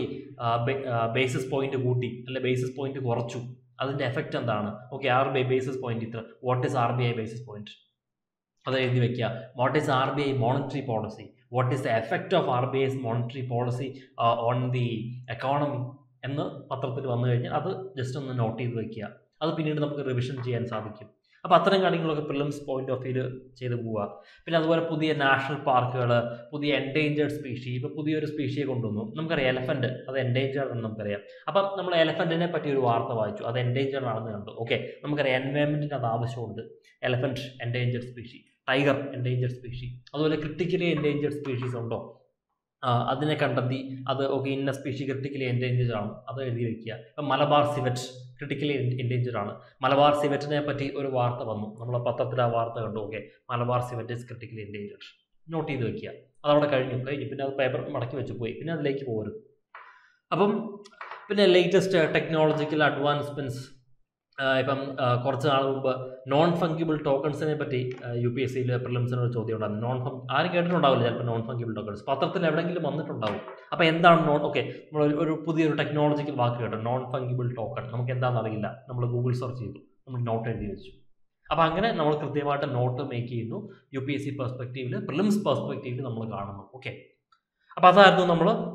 basis point കൂട്ടി അല്ലെ ബേസിസ് പോയിന്റ് കുറച്ചു അതിൻ്റെ എഫക്റ്റ് എന്താണ് okay R B I basis point ഇത്ര what is R B I basis point അത് എഴുതി വെക്കുക what is R B I monetary policy what is the effect of R B I's monetary policy on the economy എന്ന് പത്രത്തിൽ വന്നു കഴിഞ്ഞാൽ അത് just ഒന്ന് നോട്ട് ചെയ്ത് വെക്കുക അത് പിന്നീട് നമുക്ക് റിവിഷൻ ചെയ്യാൻ സാധിക്കും അപ്പോൾ അത്തരം കാര്യങ്ങളൊക്കെ പ്രിലിംസ് പോയിന്റ് ഓഫ് വ്യൂ ചെയ്ത് പോവുക പിന്നെ അതുപോലെ പുതിയ നാഷണൽ പാർക്കുകൾ പുതിയ എൻഡേഞ്ചേർഡ് സ്പീഷി ഇപ്പോൾ പുതിയൊരു സ്പീഷിയെ കൊണ്ടുവന്നു നമുക്കറിയാം എലഫൻറ്റ് അത് എൻഡേഞ്ചേർഡ് എന്ന് നമുക്കറിയാം അപ്പം നമ്മൾ എലഫൻറ്റിനെ പറ്റി ഒരു വാർത്ത വായിച്ചു അത് എൻഡേഞ്ചേർഡ് ആണെന്ന് കണ്ടു ഓക്കെ നമുക്കറിയാം എൻവയോൺമെൻറ്റിന് അത് ആവശ്യമുണ്ട് elephant endangered species tiger endangered species അതുപോലെ ക്രിട്ടിക്കലി എൻഡേഞ്ചേർഡ് സ്പീഷീസ് ഉണ്ടോ ആ, അതിനെ കണ്ടെത്തി അത് ഓക്കെ ഇന്ന സ്പീഷി ക്രിട്ടിക്കലി എൻഡേഞ്ചേർഡ് ആണ് അത് എഴുതി വെക്കുക ഇപ്പം മലബാർ സിവറ്റ് ക്രിട്ടിക്കലി എൻഡേഞ്ചേർഡ് ആണ് മലബാർ സിവറ്റിനെ പറ്റി ഒരു വാർത്ത വന്നു നമ്മൾ പത്രത്തിൽ ആ വാർത്ത കണ്ടു okay Malabar civet is critically endangered note ചെയ്ത് വെക്കുക അതവിടെ കഴിഞ്ഞു കഴിഞ്ഞു പിന്നെ അത് പേപ്പർ മടക്കി വെച്ച് പോയി പിന്നെ അതിലേക്ക് പോകരുത് അപ്പം പിന്നെ ലേറ്റസ്റ്റ് ടെക്നോളജിക്കൽ അഡ്വാൻസ്മെൻറ്റ്സ് ഇപ്പം ആ, കുറച്ച് നാൾ മുമ്പ് നോൺ ഫങ്കിബിൾ ടോക്കൺസിനെ പറ്റി യു പി എസ് സിയിൽ പ്രിലിംസിന് ഒരു ചോദ്യം ഉണ്ടായിരുന്നു നോൺ ഫങ് ആരും കേട്ടിട്ടുണ്ടാവില്ല ചിലപ്പോൾ നോൺ ഫങ്കിബിൾ ടോക്കൺസ് പത്രത്തിൽ എവിടെയെങ്കിലും വന്നിട്ടുണ്ടാവും അപ്പോൾ എന്താണ് നോൺ ഓക്കെ നമ്മൾ ഒരു- ഒരു പുതിയൊരു ടെക്നോളജിക്കൽ വാക്ക് കേട്ടു നോൺ ഫങ്കിബിൾ ടോക്കൺ നമുക്ക് എന്താണെന്ന് അറിയില്ല നമ്മൾ ഗൂഗിൾ സെർച്ച് ചെയ്തു നമ്മൾ നോട്ട് എഴുതി വെച്ചു അപ്പോൾ അങ്ങനെ നമ്മൾ കൃത്യമായിട്ട് നോട്ട് മേക്ക് ചെയ്യുന്നു യു പി എസ് സി പെർസ്പെക്റ്റീവിൽ പ്രിലിംസ് പെർസ്പെക്റ്റീവിൽ നമ്മൾ കാണുന്നു ഓക്കെ അപ്പോൾ അതായിരുന്നു നമ്മൾ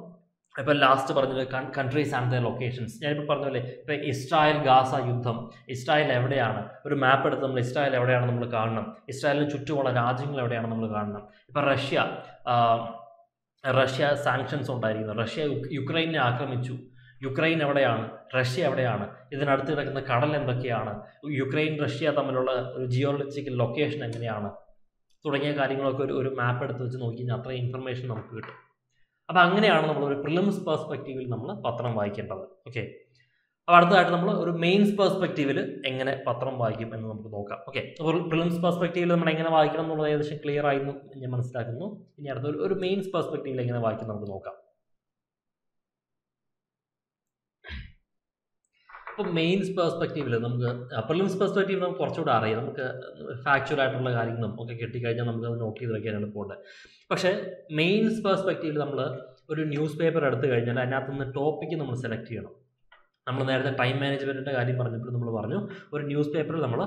ഇപ്പോൾ ലാസ്റ്റ് പറഞ്ഞത് കൺട്രീസ് ആൻഡ് ദ ലൊക്കേഷൻസ് ഞാനിപ്പോൾ പറഞ്ഞല്ലേ ഇപ്പോൾ ഇസ്രായേൽ ഗാസ യുദ്ധം ഇസ്രായേൽ എവിടെയാണ് ഒരു മാപ്പ് എടുത്ത് നമ്മൾ ഇസ്രായേൽ എവിടെയാണ് നമ്മൾ കാണണം ഇസ്രായേലിന് ചുറ്റുമുള്ള രാജ്യങ്ങൾ എവിടെയാണ് നമ്മൾ കാണണം ഇപ്പോൾ റഷ്യ ആ, റഷ്യ സാങ്ഷൻസ് ഉണ്ടായിരിക്കുന്നു റഷ്യ യുക്- യുക്രൈനെ ആക്രമിച്ചു യുക്രൈൻ എവിടെയാണ് റഷ്യ എവിടെയാണ് ഇതിനടുത്ത് കിടക്കുന്ന കടൽ എന്തൊക്കെയാണ് യുക്രൈൻ റഷ്യ തമ്മിലുള്ള ഒരു ജിയോളജിക്കൽ ലൊക്കേഷൻ എങ്ങനെയാണ് തുടങ്ങിയ കാര്യങ്ങളൊക്കെ ഒരു ഒരു മാപ്പ് എടുത്ത് വെച്ച് നോക്കി കഴിഞ്ഞാൽ അത്രയും ഇൻഫർമേഷൻ നമുക്ക് കിട്ടും അപ്പോൾ അങ്ങനെയാണ് നമ്മൾ ഒരു പ്രിലിംസ് പെർസ്പെക്റ്റീവിൽ നമ്മൾ പത്രം വായിക്കേണ്ടത് ഓക്കെ അപ്പോൾ അടുത്തതായിട്ട് നമ്മൾ ഒരു മെയിൻസ് പെർസ്പെക്റ്റീവിൽ എങ്ങനെ പത്രം വായിക്കും എന്ന് നമുക്ക് നോക്കാം ഓക്കെ അപ്പോൾ പ്രിലിംസ് പെർസ്പെക്റ്റീവിൽ നമ്മൾ എങ്ങനെ വായിക്കണം എന്നുള്ളത് ഏകദേശം ക്ലിയർ ആയി എന്ന് ഞാൻ മനസ്സിലാക്കുന്നു ഇനി അടുത്ത ഒരു- ഒരു മെയിൻസ് പെർസ്പെക്റ്റീവിൽ എങ്ങനെ വായിക്കും നമുക്ക് നോക്കാം അപ്പോൾ മെയിൻസ് പെർസ്പെക്റ്റീവിൽ നമുക്ക് പ്രിലിംസ് പെർസ്പെക്റ്റീവ് നമുക്ക് കുറച്ചുകൂടെ അറിയാം നമുക്ക് ഫാക്ച്വൽ ആയിട്ടുള്ള കാര്യങ്ങളും ഒക്കെ കിട്ടിക്കഴിഞ്ഞാൽ നമുക്ക് അത് നോട്ട് ചെയ്ത് വയ്ക്കാൻ എളുപ്പമുണ്ട് പക്ഷേ മെയിൻസ് പെർസ്പെക്റ്റീവിൽ നമ്മൾ ഒരു ന്യൂസ് പേപ്പർ എടുത്തു കഴിഞ്ഞാൽ അതിനകത്ത് നിന്ന് ടോപ്പിക്ക് നമ്മൾ സെലക്ട് ചെയ്യണം നമ്മൾ നേരത്തെ ടൈം മാനേജ്മെൻറ്റിൻ്റെ കാര്യം പറഞ്ഞപ്പോൾ നമ്മൾ പറഞ്ഞു ഒരു ന്യൂസ് പേപ്പറിൽ നമ്മൾ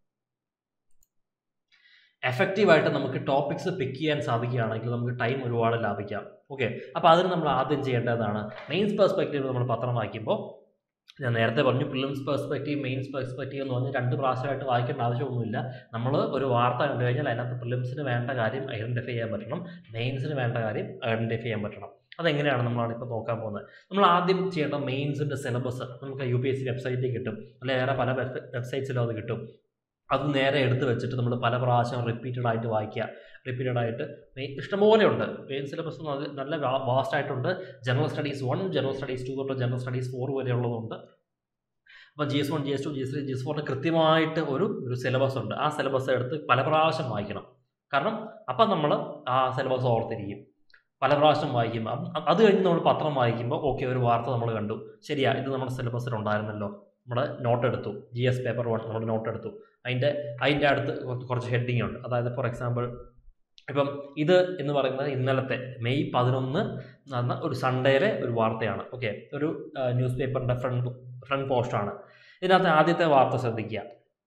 എഫക്റ്റീവായിട്ട് നമുക്ക് ടോപ്പിക്സ് പിക്ക് ചെയ്യാൻ സാധിക്കുകയാണെങ്കിൽ നമുക്ക് ടൈം ഒരുപാട് ലാഭിക്കാം ഓക്കെ അപ്പോൾ അതിന് നമ്മൾ ആദ്യം ചെയ്യേണ്ടതാണ് മെയിൻസ് പെർസ്പെക്റ്റീവ് നമ്മൾ പത്രം വായിക്കുമ്പോൾ ഞാൻ നേരത്തെ പറഞ്ഞു പ്രിലിംസ് പെർസ്പെക്റ്റീവ് മെയിൻസ് പെർസ്പെക്റ്റീവ് എന്ന് പറഞ്ഞ് രണ്ട് പ്രാവശ്യമായിട്ട് വായിക്കേണ്ട ആവശ്യമൊന്നുമില്ല നമ്മൾ ഒരു വാർത്ത കണ്ടു കഴിഞ്ഞാൽ അതിനകത്ത് പ്രിലിംസിന് വേണ്ട കാര്യം ഐഡൻറ്റിഫൈ ചെയ്യാൻ പറ്റണം മെയിൻസിന് വേണ്ട കാര്യം ഐഡൻറ്റിഫൈ ചെയ്യാൻ പറ്റണം അതെങ്ങനെയാണ് നമ്മളാണ് ഇപ്പോൾ നോക്കാൻ പോകുന്നത് നമ്മൾ ആദ്യം ചെയ്യേണ്ട മെയിൻസിൻ്റെ സിലബസ് നമുക്ക് യു പി എസ് സി വെബ്സൈറ്റിൽ കിട്ടും അല്ലെങ്കിൽ വേറെ പല വെബ്സൈറ്റ്സിലും അത് കിട്ടും അത് നേരെ എടുത്ത് വെച്ചിട്ട് നമ്മൾ പല പ്രാവശ്യം റിപ്പീറ്റഡ് ആയിട്ട് വായിക്കുക റിപ്പീറ്റഡ് ആയിട്ട് മെയിൻ ഇഷ്ടംപോലെ ഉണ്ട് മെയിൻ സിലബസ് നല്ല വാസ്റ്റ് ആയിട്ടുണ്ട് general studies one general studies two തൊട്ട് ജനറൽ സ്റ്റഡീസ് ഫോർ വരെ ഉള്ളതുണ്ട് അപ്പോൾ G S one G S two G S three G S ഫോറിന് കൃത്യമായിട്ട് ഒരു ഒരു സിലബസ് ഉണ്ട് ആ സിലബസ് എടുത്ത് പല പ്രാവശ്യം വായിക്കണം കാരണം അപ്പം നമ്മൾ ആ സിലബസ് ഓർത്തിരിക്കും പല പ്രാവശ്യം വായിക്കുമ്പോൾ അത് അത് കഴിഞ്ഞ് നമ്മൾ പത്രം വായിക്കുമ്പോൾ ഓക്കെ ഒരു വാർത്ത നമ്മൾ കണ്ടു ശരിയാ ഇത് നമ്മുടെ സിലബസിൽ ഉണ്ടായിരുന്നല്ലോ നമ്മുടെ നോട്ട് എടുത്തു ജി എസ് പേപ്പർ വൺ നമ്മുടെ നോട്ട് എടുത്തു അതിൻ്റെ അതിൻ്റെ അടുത്ത് കുറച്ച് കുറച്ച് ഹെഡിങ് ഉണ്ട് അതായത് ഫോർ എക്സാമ്പിൾ ഇപ്പം ഇത് എന്ന് പറയുന്നത് ഇന്നലത്തെ മെയ് പതിനൊന്ന് നടന്ന ഒരു സൺഡേയിലെ ഒരു വാർത്തയാണ് ഓക്കെ ഒരു ന്യൂസ് പേപ്പറിൻ്റെ ഫ്രണ്ട് ഫ്രണ്ട് പോസ്റ്റാണ് ഇതിനകത്ത് ആദ്യത്തെ വാർത്ത ശ്രദ്ധിക്കുക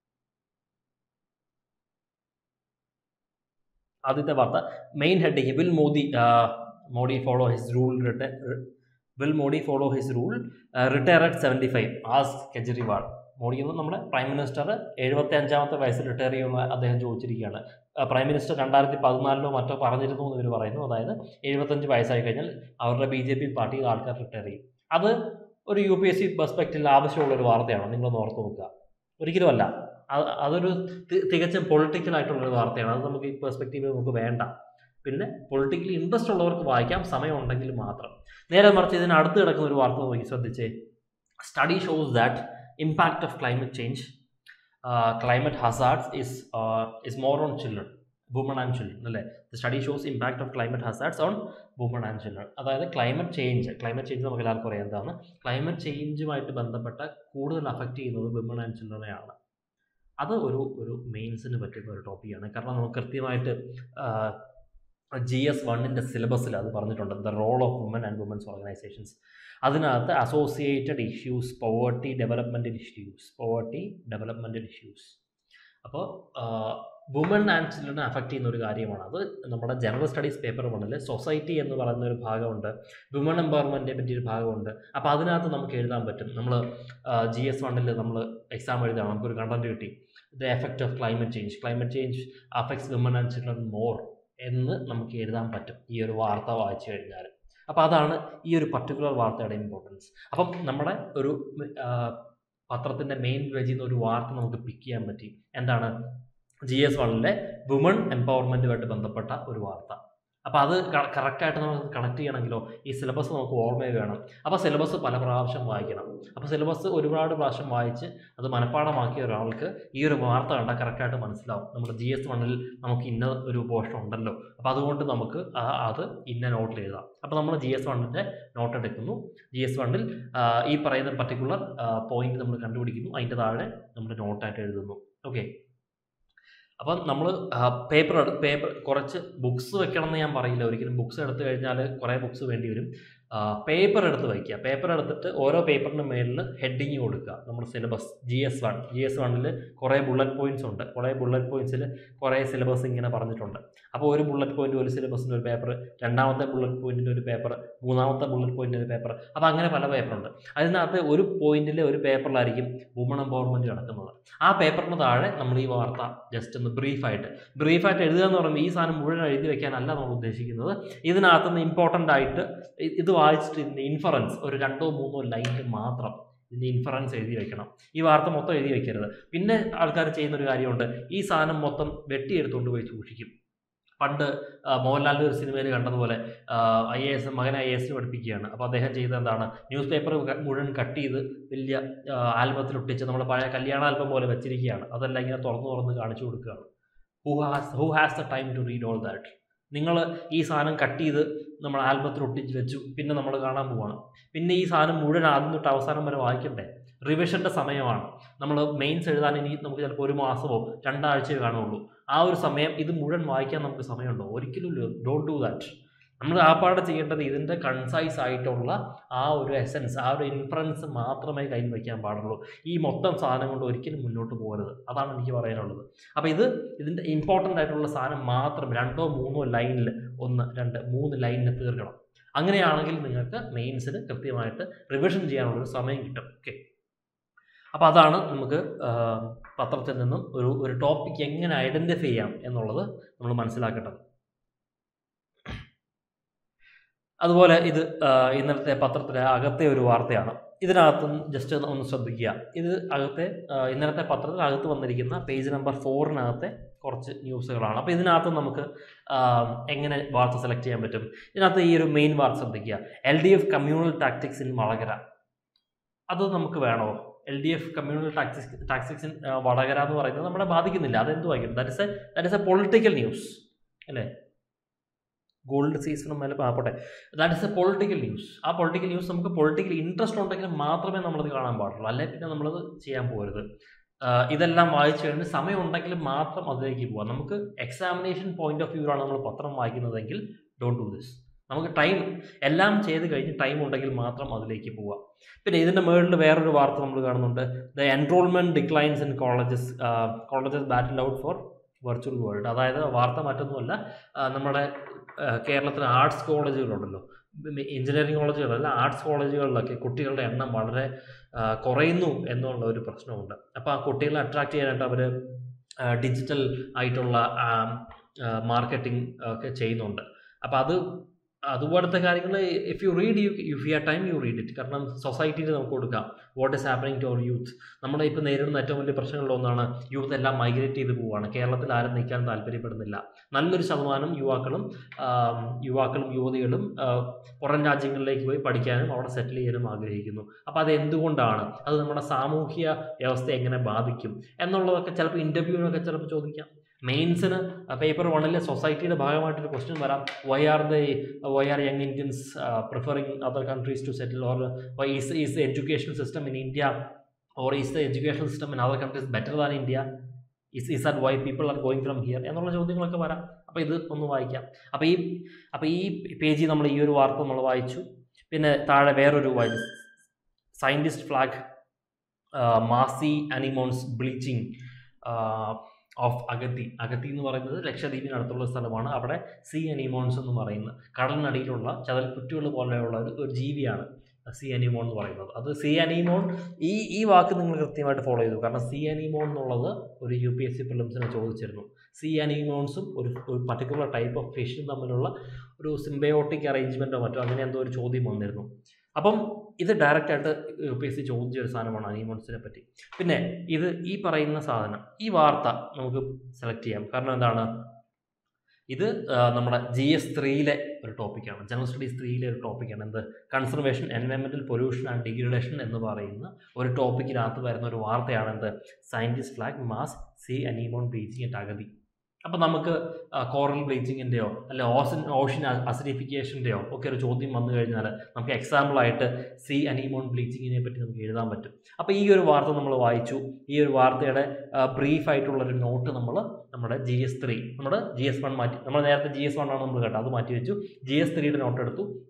ആദ്യത്തെ വാർത്ത main heading will Modi Modi follow his rule will Modi follow his rule retire at seventy five as Kejriwal Modi എന്ന് നമ്മുടെ പ്രൈം മിനിസ്റ്റർ എഴുപത്തി അഞ്ചാമത്തെ വയസ്സിൽ റിട്ടയർ ചെയ്യുമെന്ന് അദ്ദേഹം ചോദിച്ചിരിക്കുകയാണ് ആ, പ്രൈം മിനിസ്റ്റർ രണ്ടായിരത്തി പതിനാലിലോ മറ്റോ പറഞ്ഞിരുന്നു എന്ന് ഇവർ പറയുന്നു അതായത് എഴുപത്തഞ്ച് വയസ്സായി കഴിഞ്ഞാൽ അവരുടെ ബി ജെ പി പാർട്ടിയിൽ ആൾക്കാർ റിട്ടയർ ചെയ്യും അത് ഒരു യു പി എസ് സി പെർസ്പെക്റ്റിൽ ആവശ്യമുള്ള ഒരു വാർത്തയാണ് നിങ്ങളൊന്ന് ഓർത്ത് നോക്കുക ഒരിക്കലുമല്ല അത് അതൊരു തി- തികച്ചും പൊളിറ്റിക്കൽ ആയിട്ടുള്ളൊരു വാർത്തയാണ് അത് നമുക്ക് ഈ പെർസ്പെക്റ്റീവ് നമുക്ക് വേണ്ട പിന്നെ പൊളിറ്റിക്കലി ഇൻട്രസ്റ്റ് ഉള്ളവർക്ക് വായിക്കാം സമയം ഉണ്ടെങ്കിൽ മാത്രം നേരെ മറിച്ച് ഇതിന് അടുത്ത് കിടക്കുന്ന ഒരു വാർത്ത നോക്കി ശ്രദ്ധിച്ചേ study shows that impact of climate change climate hazards is is more on children women and children അല്ലേ the study shows impact of climate hazards on women and children അതായത് ക്ലൈമറ്റ് ചേഞ്ച് ക്ലൈമറ്റ് ചേഞ്ച് നമുക്ക് എല്ലാവർക്കും അറിയാം എന്താണ് climate ചേഞ്ചുമായിട്ട് ബന്ധപ്പെട്ട കൂടുതൽ affect ചെയ്യുന്നത് women and ചിൽഡ്രനെയാണ് അത് ഒരു ഒരു മെയിൻസിന് പറ്റുന്ന ഒരു ടോപ്പിക്കാണ് കാരണം നമുക്ക് കൃത്യമായിട്ട് ജി എസ് വണ്ണിൻ്റെ സിലബസിൽ അത് പറഞ്ഞിട്ടുണ്ട് the role of women and women's organisations അതിനകത്ത് associated issues poverty developmental issues poverty developmental issues അപ്പോൾ വുമൺ ആൻഡ് ചിൽഡ്രനെ അഫക്റ്റ് ചെയ്യുന്ന ഒരു കാര്യമാണ് അത് നമ്മുടെ ജനറൽ സ്റ്റഡീസ് പേപ്പർ വണ്ണിൽ സൊസൈറ്റി എന്ന് പറയുന്ന ഒരു ഭാഗമുണ്ട് വുമൺ എംപവർമെൻറ്റിനെ പറ്റി ഒരു ഭാഗമുണ്ട് അപ്പോൾ അതിനകത്ത് നമുക്ക് എഴുതാൻ പറ്റും നമ്മൾ ജി എസ് വണ്ണിൽ നമ്മൾ എക്സാം എഴുതാണ് നമുക്കൊരു കണ്ടന്റ് കിട്ടി the effect of climate change climate change affects women and children more എന്ന് നമുക്ക് എഴുതാൻ പറ്റും ഈ ഒരു വാർത്ത വായിച്ചു കഴിഞ്ഞാൽ അപ്പോൾ അതാണ് ഈ ഒരു പർട്ടിക്കുലർ വാർത്തയുടെ ഇമ്പോർട്ടൻസ് അപ്പം നമ്മുടെ ഒരു പത്രത്തിൻ്റെ മെയിൻ പേജിൽ നിന്ന് ഒരു വാർത്ത നമുക്ക് പിക്ക് ചെയ്യാൻ പറ്റി എന്താണ് ജി എസ് വണ്ണിലെ വുമൺ എംപവർമെൻറ്റുമായിട്ട് ബന്ധപ്പെട്ട ഒരു വാർത്ത അപ്പോൾ അത് കറക്റ്റായിട്ട് നമുക്ക് കണക്ട് ചെയ്യണമെങ്കിലോ ഈ സിലബസ് നമുക്ക് ഓർമ്മയിൽ വേണം അപ്പോൾ സിലബസ് പല പ്രാവശ്യം വായിക്കണം അപ്പോൾ സിലബസ് ഒരുപാട് പ്രാവശ്യം വായിച്ച് അത് മനഃപ്പാടമാക്കിയ ഒരാൾക്ക് ഈ ഒരു വാർത്ത കണ്ടാൽ കറക്റ്റായിട്ട് മനസ്സിലാവും നമ്മുടെ ജി എസ് വണ്ണിൽ നമുക്ക് ഇന്ന ഒരു പോർഷൻ ഉണ്ടല്ലോ അപ്പോൾ അതുകൊണ്ട് നമുക്ക് ആ- അത് ഇന്ന നോട്ടിൽ എഴുതാം അപ്പോൾ നമ്മൾ ജി എസ് വണ്ണിൻ്റെ നോട്ട് എടുക്കുന്നു ജി എസ് വണ്ണിൽ ഈ പറയുന്ന പർട്ടിക്കുലർ പോയിന്റ് നമ്മൾ കണ്ടുപിടിക്കുന്നു അതിൻ്റെ താഴെ നമ്മുടെ നോട്ടായിട്ട് എഴുതുന്നു ഓക്കെ അപ്പം നമ്മൾ പേപ്പർ പേപ്പർ കുറച്ച് ബുക്സ് വെക്കണം എന്ന് ഞാൻ പറയില്ല ഒരിക്കലും ബുക്സ് എടുത്തു കഴിഞ്ഞാൽ കുറേ ബുക്സ് വേണ്ടി വരും പേപ്പർ എടുത്ത് വയ്ക്കുക പേപ്പർ എടുത്തിട്ട് ഓരോ പേപ്പറിൻ്റെ മേളിൽ ഹെഡിങ് കൊടുക്കുക നമ്മുടെ syllabus G S one G S വണ്ണിൽ കുറേ ബുള്ളറ്റ് പോയിൻറ്റ്സ് ഉണ്ട് കുറേ ബുള്ളറ്റ് പോയിൻറ്റ്സിൽ കുറേ സിലബസ് ഇങ്ങനെ പറഞ്ഞിട്ടുണ്ട് അപ്പോൾ ഒരു ബുള്ളറ്റ് പോയിൻ്റ് ഒരു സിലബസിൻ്റെ ഒരു പേപ്പർ രണ്ടാമത്തെ ബുള്ളറ്റ് പോയിൻറ്റിൻ്റെ ഒരു പേപ്പർ മൂന്നാമത്തെ ബുള്ളറ്റ് പോയിൻറ്റിൻ്റെ ഒരു പേപ്പർ അപ്പോൾ അങ്ങനെ പല പേപ്പറുണ്ട് അതിനകത്ത് ഒരു പോയിന്റിലെ ഒരു പേപ്പറിലായിരിക്കും വുമൺ എംപവർമെൻറ്റ് കിടക്കുന്നത് ആ പേപ്പറിന് താഴെ നമ്മൾ ഈ വാർത്ത ജസ്റ്റ് ഒന്ന് ബ്രീഫായിട്ട് ബ്രീഫായിട്ട് എഴുതുക എന്ന് പറയുമ്പോൾ ഈ സാധനം മുഴുവൻ എഴുതി വെക്കാനല്ല നമ്മൾ ഉദ്ദേശിക്കുന്നത് ഇതിനകത്തുനിന്ന് ഇമ്പോർട്ടൻ്റ് ആയിട്ട് ഇ- ഇത് വായിച്ചിട്ട് ഇതിൻ്റെ ഇൻഫറൻസ് ഒരു രണ്ടോ മൂന്നോ ലൈനിൽ മാത്രം ഇതിൻ്റെ ഇൻഫറൻസ് എഴുതി വെക്കണം ഈ വാർത്ത മൊത്തം എഴുതി വെക്കരുത് പിന്നെ ആൾക്കാർ ചെയ്യുന്ന ഒരു കാര്യമുണ്ട് ഈ സാധനം മൊത്തം വെട്ടിയെടുത്തുകൊണ്ട് പോയി സൂക്ഷിക്കും പണ്ട് ആ, മോഹൻലാലിൻ്റെ ഒരു സിനിമയിൽ കണ്ടതുപോലെ ഐ എ എസ് മകനെ ഐ എസിന് പഠിപ്പിക്കുകയാണ് അപ്പോൾ അദ്ദേഹം ചെയ്തത് എന്താണ് ന്യൂസ് പേപ്പർ മുഴുവൻ കട്ട് ചെയ്ത് വലിയ ആൽബത്തിൽ ഒട്ടിച്ച് നമ്മുടെ പഴയ കല്യാണ ആൽബം പോലെ വെച്ചിരിക്കുകയാണ് അതെല്ലാം ഇങ്ങനെ തുറന്നു തുറന്ന് കാണിച്ചു കൊടുക്കുകയാണ് who has who has the time to read all that നിങ്ങൾ ഈ സാധനം കട്ട് ചെയ്ത് നമ്മൾ ആൽബത്തിൽ ഒട്ടിച്ച് വെച്ചു പിന്നെ നമ്മൾ കാണാൻ പോവാണ് പിന്നെ ഈ സാധനം മുഴുവൻ ആദ്യം തൊട്ട് അവസാനം വരെ വായിക്കണ്ടേ റിവിഷൻ്റെ സമയമാണ് നമ്മൾ മെയിൻസ് എഴുതാൻ ഇനി നമുക്ക് ചിലപ്പോൾ ഒരു മാസമോ രണ്ടാഴ്ചയോ കാണുള്ളൂ ആ ഒരു സമയം ഇത് മുഴുവൻ വായിക്കാൻ നമുക്ക് സമയമുണ്ടോ ഒരിക്കലും ഡോണ്ട് ഡു ദാറ്റ് നമ്മൾ ആ പാടെ ചെയ്യേണ്ടത് ഇതിൻ്റെ കൺസൈസ് ആയിട്ടുള്ള ആ ഒരു എസൻസ് ആ ഒരു ഇൻഫറൻസ് മാത്രമേ കയ്യിൽ വയ്ക്കാൻ പാടുള്ളൂ ഈ മൊത്തം സാധനം കൊണ്ട് ഒരിക്കലും മുന്നോട്ട് പോകരുത് അതാണ് എനിക്ക് പറയാനുള്ളത് അപ്പോൾ ഇത് ഇതിൻ്റെ ഇമ്പോർട്ടൻ്റ് ആയിട്ടുള്ള സാധനം മാത്രം രണ്ടോ മൂന്നോ ലൈനിൽ ഒന്ന് രണ്ട് മൂന്ന് ലൈനിൽ തീർക്കണം അങ്ങനെയാണെങ്കിൽ നിങ്ങൾക്ക് മെയിൻസിന് കൃത്യമായിട്ട് റിവിഷൻ ചെയ്യാനുള്ളൊരു സമയം കിട്ടും ഓക്കെ അപ്പോൾ അതാണ് നമുക്ക് ആ, പത്രത്തിൽ നിന്നും ഒരു ഒരു ടോപ്പിക് എങ്ങനെ ഐഡൻറ്റിഫൈ ചെയ്യാം എന്നുള്ളത് നമ്മൾ മനസ്സിലാക്കേണ്ടത് അതുപോലെ ഇത് ആ, ഇന്നലത്തെ പത്രത്തിലെ അകത്തെ ഒരു വാർത്തയാണ് ഇതിനകത്തും ജസ്റ്റ് ഒന്ന് ശ്രദ്ധിക്കുക ഇത് അകത്തെ ആ, ഇന്നലത്തെ പത്രത്തിൽ അകത്ത് വന്നിരിക്കുന്ന പേജ് നമ്പർ ഫോറിനകത്തെ കുറച്ച് ന്യൂസുകളാണ് അപ്പോൾ ഇതിനകത്ത് നമുക്ക് ആ, എങ്ങനെ വാർത്ത സെലക്ട് ചെയ്യാൻ പറ്റും ഇതിനകത്ത് ഈ ഒരു മെയിൻ വാർത്ത ശ്രദ്ധിക്കുക L D F communal tactics in Vadakara അത് നമുക്ക് വേണോ L D F communal tactics tactics in Vadakara എന്ന് പറയുന്നത് നമ്മളെ ബാധിക്കുന്നില്ല അതെന്തു വായിക്കും that is a that is a political news അല്ലേ ഗോൾഡ് സീസണും മേലെ പാപ്പോട്ടെ that is a political news ആ പൊളിറ്റിക്കൽ ന്യൂസ് നമുക്ക് പൊളിറ്റിക്കൽ ഇൻട്രസ്റ്റ് ഉണ്ടെങ്കിൽ മാത്രമേ നമ്മളത് കാണാൻ പാടുള്ളൂ അല്ലെ പിന്നെ നമ്മളത് ചെയ്യാൻ പോകരുത് ആഹ് ഇതെല്ലാം വായിച്ചു കഴിഞ്ഞ് സമയം ഉണ്ടെങ്കിൽ മാത്രം അതിലേക്ക് പോവാം നമുക്ക് എക്സാമിനേഷൻ പോയിന്റ് ഓഫ് വ്യൂവിലാണ് നമ്മൾ പത്രം വായിക്കുന്നതെങ്കിൽ ഡോണ്ട് ഡു ദിസ് നമുക്ക് ടൈം എല്ലാം ചെയ്ത് കഴിഞ്ഞ് ടൈം ഉണ്ടെങ്കിൽ മാത്രം അതിലേക്ക് പോവാം പിന്നെ ഇതിൻ്റെ മുകളിൽ വേറൊരു വാർത്ത നമ്മൾ കാണുന്നുണ്ട് the enrolment declines in colleges colleges battle out for virtual world അതായത് വാർത്ത മറ്റൊന്നുമല്ല ആ, നമ്മുടെ ആ, കേരളത്തിലെ ആർട്സ് കോളേജുകളുണ്ടല്ലോ എഞ്ചിനീയറിംഗ് കോളേജുകളല്ല ആർട്സ് കോളേജുകളിലൊക്കെ കുട്ടികളുടെ എണ്ണം വളരെ ആ, കുറയുന്നു എന്നുള്ള ഒരു പ്രശ്നമുണ്ട് അപ്പോൾ ആ കുട്ടികളെ അട്രാക്ട് ചെയ്യാനായിട്ട് അവർ ഡിജിറ്റൽ ആയിട്ടുള്ള മാർക്കറ്റിംഗ് ഒക്കെ ചെയ്യുന്നുണ്ട് അപ്പോൾ അത് അതുപോലത്തെ കാര്യങ്ങൾ if you read you if you time you read it കാരണം സൊസൈറ്റിയിൽ നമുക്ക് കൊടുക്കാം what is happening to our youth നമ്മുടെ ഇപ്പോൾ നേരിടുന്ന ഏറ്റവും വലിയ പ്രശ്നങ്ങളിലൊന്നാണ് യൂത്ത് എല്ലാം മൈഗ്രേറ്റ് ചെയ്ത് പോവുകയാണ് കേരളത്തിൽ ആരും നിൽക്കാൻ താല്പര്യപ്പെടുന്നില്ല നല്ലൊരു ശതമാനം യുവാക്കളും ആം, യുവാക്കളും യുവതികളും ആ, പുറം രാജ്യങ്ങളിലേക്ക് പോയി പഠിക്കാനും അവിടെ സെറ്റിൽ ചെയ്യാനും ആഗ്രഹിക്കുന്നു അപ്പോൾ അത് എന്തുകൊണ്ടാണ് അത് നമ്മുടെ സാമൂഹ്യ വ്യവസ്ഥയെ എങ്ങനെ ബാധിക്കും എന്നുള്ളതൊക്കെ ചിലപ്പോൾ ഇൻ്റർവ്യൂവിനൊക്കെ ചിലപ്പോൾ ചോദിക്കാം മെയിൻസിന് പേപ്പർ വണ്ണിലെ സൊസൈറ്റിയുടെ ഭാഗമായിട്ടൊരു ക്വസ്റ്റ്യൻ വരാം why are the why are young Indians preferring other countries to settle or why is is the education system in India or is the education system in other countries better than India is is at why people are going from here എന്നുള്ള ചോദ്യങ്ങളൊക്കെ വരാം അപ്പോൾ ഇത് ഒന്ന് വായിക്കാം അപ്പോൾ ഈ അപ്പോൾ ഈ പേജിൽ നമ്മൾ ഈ ഒരു വാർത്ത നമ്മൾ വായിച്ചു പിന്നെ താഴെ വേറൊരു വായിച്ചു scientist flag mass sea anemones bleaching of Agatti Agatti എന്ന് പറയുന്നത് ലക്ഷദ്വീപിനടുത്തുള്ള സ്ഥലമാണ് അവിടെ സി അനിമോൺസ് എന്ന് പറയുന്നത് കടലിനടിയിലുള്ള ചതൽപ്പുറ്റുകൾ പോലെയുള്ള ഒരു ഒരു ജീവിയാണ് സി അനിമോൺ എന്ന് പറയുന്നത് അത് സി അനിമോൺ ഈ ഈ വാക്ക് നിങ്ങൾ കൃത്യമായിട്ട് ഫോളോ ചെയ്തു കാരണം സി അനിമോൺ എന്നുള്ളത് ഒരു യു പി എസ് സി ഫിലിംസിനെ ചോദിച്ചിരുന്നു സി അനിമോൺസും ഒരു ഒരു പർട്ടിക്കുലർ ടൈപ്പ് ഓഫ് ഫിഷും തമ്മിലുള്ള ഒരു സിംബയോട്ടിക് അറേഞ്ച്മെൻറ്റോ മറ്റോ അങ്ങനെ എന്തോ ഒരു ചോദ്യം വന്നിരുന്നു അപ്പം ഇത് ഡയറക്റ്റായിട്ട് യു പി എസ് സി ചോദിച്ച ഒരു സാധനമാണ് അനിമോൺസിനെ പറ്റി പിന്നെ ഇത് ഈ പറയുന്ന സാധനം ഈ വാർത്ത നമുക്ക് സെലക്ട് ചെയ്യാം കാരണം എന്താണ് ഇത് ആ, നമ്മുടെ ജി എസ് ത്രീയിലെ ഒരു ടോപ്പിക്കാണ് ജനറൽ സ്റ്റഡീസ് ത്രീയിലെ ഒരു ടോപ്പിക്കാണ് എന്ത് conservation environmental pollution and degradation എന്ന് പറയുന്ന ഒരു ടോപ്പിക്കിനകത്ത് വരുന്ന ഒരു വാർത്തയാണ് എന്ത് scientist flag mass sea anemone bleaching at Agatti അപ്പം നമുക്ക് കോറൽ ബ്ലീച്ചിങ്ങിൻ്റെയോ അല്ലെ ഓസൻ ഓഷൻ അസിഡിഫിക്കേഷൻ്റെയോ ഒക്കെ ഒരു ചോദ്യം വന്നു കഴിഞ്ഞാൽ നമുക്ക് എക്സാമ്പിളായിട്ട് സി അനീമോൺ ബ്ലീച്ചിങ്ങിനെ പറ്റി നമുക്ക് എഴുതാൻ പറ്റും അപ്പോൾ ഈ ഒരു വാർത്ത നമ്മൾ വായിച്ചു ഈ ഒരു വാർത്തയുടെ ബ്രീഫ് ആയിട്ടുള്ളൊരു നോട്ട് നമ്മൾ നമ്മുടെ ജി എസ് ത്രീ നമ്മുടെ ജി എസ് വൺ മാറ്റി നമ്മൾ നേരത്തെ ജി എസ് വൺ ആണ് നമ്മൾ കേട്ടോ അത് മാറ്റി വെച്ചു ജി എസ് ത്രീയുടെ നോട്ട് എടുത്തു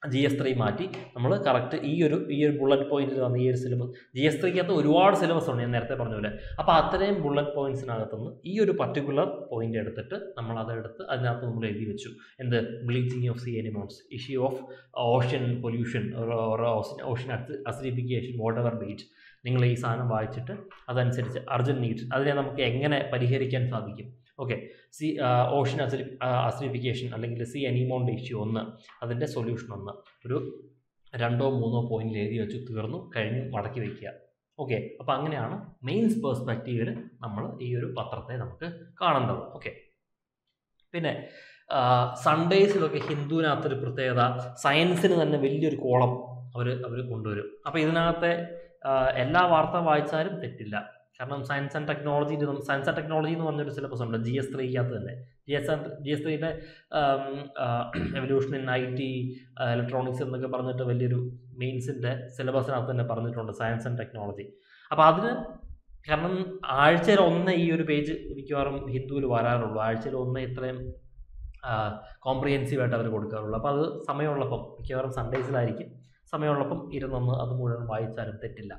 ജി എസ് ത്രീ മാറ്റി നമ്മൾ കറക്റ്റ് ഈ ഒരു ഈ ഒരു ബുള്ളറ്റ് പോയിന്റിൽ വന്ന ഈ ഒരു സിലബസ് ജി എസ് ത്രീക്കകത്ത് ഒരുപാട് സിലബസ് ഉണ്ട് ഞാൻ നേരത്തെ പറഞ്ഞ പോലെ അപ്പോൾ അത്രയും ബുള്ളറ്റ് പോയിന്റ്സിനകത്തുനിന്ന് ഈ ഒരു പർട്ടിക്കുലർ പോയിന്റ് എടുത്തിട്ട് നമ്മൾ അതെടുത്ത് അതിനകത്ത് നമ്മൾ എഴുതി വെച്ചു എന്ത് bleaching of sea anemones issue of ocean pollution ocean acidification whatever beat നിങ്ങൾ ഈ സാധനം വായിച്ചിട്ട് അതനുസരിച്ച് അർജൻ നീഡ് അതിനെ നമുക്ക് എങ്ങനെ പരിഹരിക്കാൻ സാധിക്കും ഓക്കെ സി ഓഷ്യൻ അസിഡി അസിഡിഫിക്കേഷൻ അല്ലെങ്കിൽ സി അനീമോണിൻ്റെ ഇഷ്യൂ ഒന്ന് അതിൻ്റെ സൊല്യൂഷൻ ഒന്ന് ഒരു രണ്ടോ മൂന്നോ പോയിന്റിൽ എഴുതി വെച്ചു തീർന്നു കഴിഞ്ഞു മടക്കി വയ്ക്കുക ഓക്കെ അപ്പോൾ അങ്ങനെയാണ് മെയിൻസ് പേഴ്സ്പെക്റ്റീവിൽ നമ്മൾ ഈ ഒരു പത്രത്തെ നമുക്ക് കാണേണ്ടത് ഓക്കെ പിന്നെ സൺഡേസിലൊക്കെ ഹിന്ദുവിനകത്തൊരു പ്രത്യേകത സയൻസിന് തന്നെ വലിയൊരു കോളം അവർ അവർ കൊണ്ടുവരും അപ്പോൾ ഇതിനകത്തെ എല്ലാ വാർത്ത വായിച്ചാലും തെറ്റില്ല കാരണം science and technology science and technology എന്ന് പറഞ്ഞൊരു സിലബസ് ഉണ്ട് ജി എസ് ത്രീക്കകത്ത് തന്നെ ജി എസ് ജി എസ് ത്രീയുടെ evolution in I T electronics എന്നൊക്കെ പറഞ്ഞിട്ട് വലിയൊരു മെയിൻസിൻ്റെ സിലബസിനകത്ത് തന്നെ പറഞ്ഞിട്ടുണ്ട് സയൻസ് ആൻഡ് ടെക്നോളജി അപ്പോൾ അതിന് കാരണം ആഴ്ചയിൽ ഒന്ന് ഈ ഒരു പേജ് മിക്കവാറും ഹിന്ദുവിൽ വരാറുള്ളൂ ആഴ്ചയിൽ ഒന്ന് ഇത്രയും കോംപ്രിഹെൻസീവായിട്ട് അവർ കൊടുക്കാറുള്ളൂ അപ്പോൾ അത് സമയമുള്ളപ്പം മിക്കവാറും സൺഡേസിലായിരിക്കും സമയമുള്ളപ്പം ഇരുന്നൊന്ന് അത് മുഴുവൻ വായിച്ചാലും തെറ്റില്ല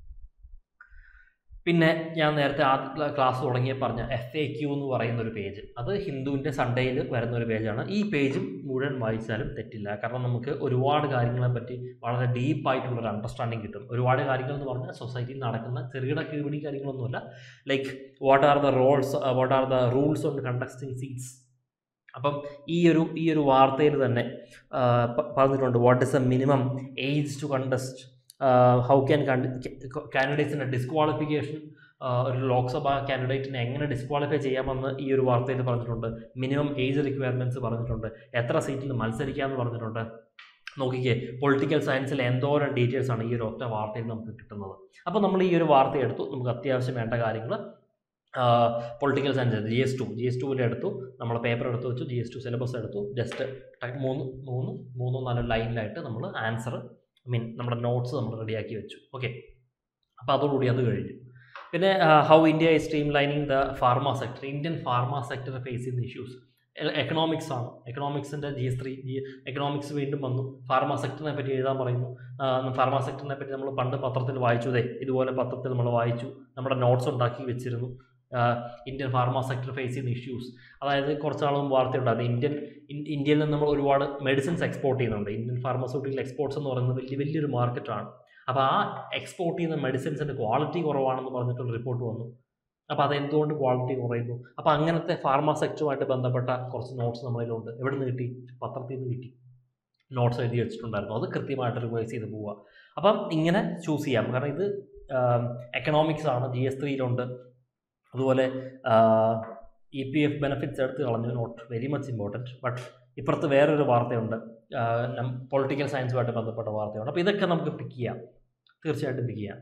പിന്നെ ഞാൻ നേരത്തെ ആദ്യ ക്ലാസ് തുടങ്ങിയ പറഞ്ഞ എഫ് എ ക്യൂ എന്ന് പറയുന്ന ഒരു പേജ് അത് ഹിന്ദുവിൻ്റെ സൺഡേയിൽ വരുന്ന ഒരു പേജാണ് ഈ പേജും മുഴുവൻ വായിച്ചാലും തെറ്റില്ല കാരണം നമുക്ക് ഒരുപാട് കാര്യങ്ങളെ പറ്റി വളരെ ഡീപ്പായിട്ടുള്ളൊരു അണ്ടർസ്റ്റാൻഡിങ് കിട്ടും ഒരുപാട് കാര്യങ്ങൾ എന്ന് പറഞ്ഞാൽ സൊസൈറ്റിയിൽ നടക്കുന്ന ചെറുകിട കീഴ്പിടി കാര്യങ്ങളൊന്നുമല്ല like what are the roles what are the rules on contesting seats അപ്പം ഈ ഒരു ഈ ഒരു വാർത്തയിൽ തന്നെ പറഞ്ഞിട്ടുണ്ട് what is a minimum age to contest how can കാൻഡിഡേറ്റ്സിൻ്റെ ഡിസ്ക്വാളിഫിക്കേഷൻ ഒരു ലോക്സഭ കാൻഡിഡേറ്റിനെ എങ്ങനെ ഡിസ്ക്വാളിഫൈ ചെയ്യാമെന്ന് ഈ ഒരു വാർത്തയിൽ പറഞ്ഞിട്ടുണ്ട് മിനിമം ഏജ് റിക്വയർമെൻറ്റ്സ് പറഞ്ഞിട്ടുണ്ട് എത്ര സീറ്റിൽ മത്സരിക്കാമെന്ന് പറഞ്ഞിട്ടുണ്ട് നോക്കിക്കേ പൊളിറ്റിക്കൽ സയൻസിൽ എന്തോരം ഡീറ്റെയിൽസ് ആണ് ഈ ഒരു ഒറ്റ വാർത്തയിൽ നമുക്ക് കിട്ടുന്നത് അപ്പോൾ നമ്മൾ ഈ ഒരു വാർത്ത എടുത്തു നമുക്ക് അത്യാവശ്യം വേണ്ട കാര്യങ്ങൾ political science G S two G S ടുവിൽ എടുത്തു നമ്മൾ പേപ്പർ എടുത്ത് വെച്ചു ജി എസ് ടു സിലബസ് എടുത്തു ജസ്റ്റ് മൂന്ന് മൂന്ന് മൂന്നോ നാലോ ലൈനിലായിട്ട് നമ്മൾ ആൻസർ ഐ മീൻ നമ്മുടെ നോട്ട്സ് നമ്മൾ റെഡിയാക്കി വെച്ചു ഓക്കെ അപ്പോൾ അതോടുകൂടി അത് കഴിഞ്ഞു പിന്നെ how India is streamlining the pharma sector Indian pharma sector face ചെയ്യുന്ന ഇഷ്യൂസ് എക്കണോമിക്സ് ആണ് എക്കണോമിക്സിൻ്റെ G S three G economics വീണ്ടും വന്നു ഫാർമ സെക്ടറിനെ പറ്റി എഴുതാൻ പറയുന്നു ഫാർമ സെക്ടറിനെ പറ്റി നമ്മൾ പണ്ട് പത്രത്തിൽ വായിച്ചതേ ഇതുപോലെ പത്രത്തിൽ നമ്മൾ വായിച്ചു നമ്മുടെ നോട്ട്സ് ഉണ്ടാക്കി വെച്ചിരുന്നു ഇന്ത്യൻ ഫാർമ സെക്ടർ ഫേസ് ചെയ്യുന്ന ഇഷ്യൂസ് അതായത് കുറച്ച് നാളും വാർത്തയുണ്ടായിരുന്നു ഇന്ത്യൻ ഇന്ത്യയിൽ നിന്ന് നമ്മൾ ഒരുപാട് മെഡിസിൻസ് എക്സ്പോർട്ട് ചെയ്യുന്നുണ്ട് ഇന്ത്യൻ ഫാർമസ്യൂട്ടിക്കൽ എക്സ്പോർട്സ് എന്ന് പറയുന്നത് വലിയ വലിയൊരു മാർക്കറ്റാണ് അപ്പോൾ ആ എക്സ്പോർട്ട് ചെയ്യുന്ന മെഡിസിൻസിൻ്റെ ക്വാളിറ്റി കുറവാണെന്ന് പറഞ്ഞിട്ടുള്ള റിപ്പോർട്ട് വന്നു അപ്പോൾ അതെന്തുകൊണ്ട് ക്വാളിറ്റി കുറയുന്നു അപ്പോൾ അങ്ങനത്തെ ഫാർമ സെക്ടറുമായിട്ട് ബന്ധപ്പെട്ട കുറച്ച് നോട്ട്സ് നമ്മളിലുണ്ട് എവിടെ നിന്ന് കിട്ടി പത്രത്തിൽ നിന്ന് കിട്ടി നോട്ട്സ് എഴുതി വെച്ചിട്ടുണ്ടായിരുന്നു അത് കൃത്യമായിട്ട് റിവൈസ് ചെയ്ത് പോവുക അപ്പം ഇങ്ങനെ ചൂസ് ചെയ്യാം കാരണം ഇത് എക്കണോമിക്സ് ആണ് ജി എസ് ത്രീയിലുണ്ട് അതുപോലെ ഇ പി എഫ് ബെനിഫിറ്റ്സ് എടുത്ത് കളഞ്ഞു note very much important but ഇപ്പുറത്ത് വേറൊരു വാർത്തയുണ്ട് പൊളിറ്റിക്കൽ സയൻസുമായിട്ട് ബന്ധപ്പെട്ട വാർത്തയുണ്ട് അപ്പോൾ ഇതൊക്കെ നമുക്ക് പിക്ക് ചെയ്യാം തീർച്ചയായിട്ടും പിക്ക് ചെയ്യാം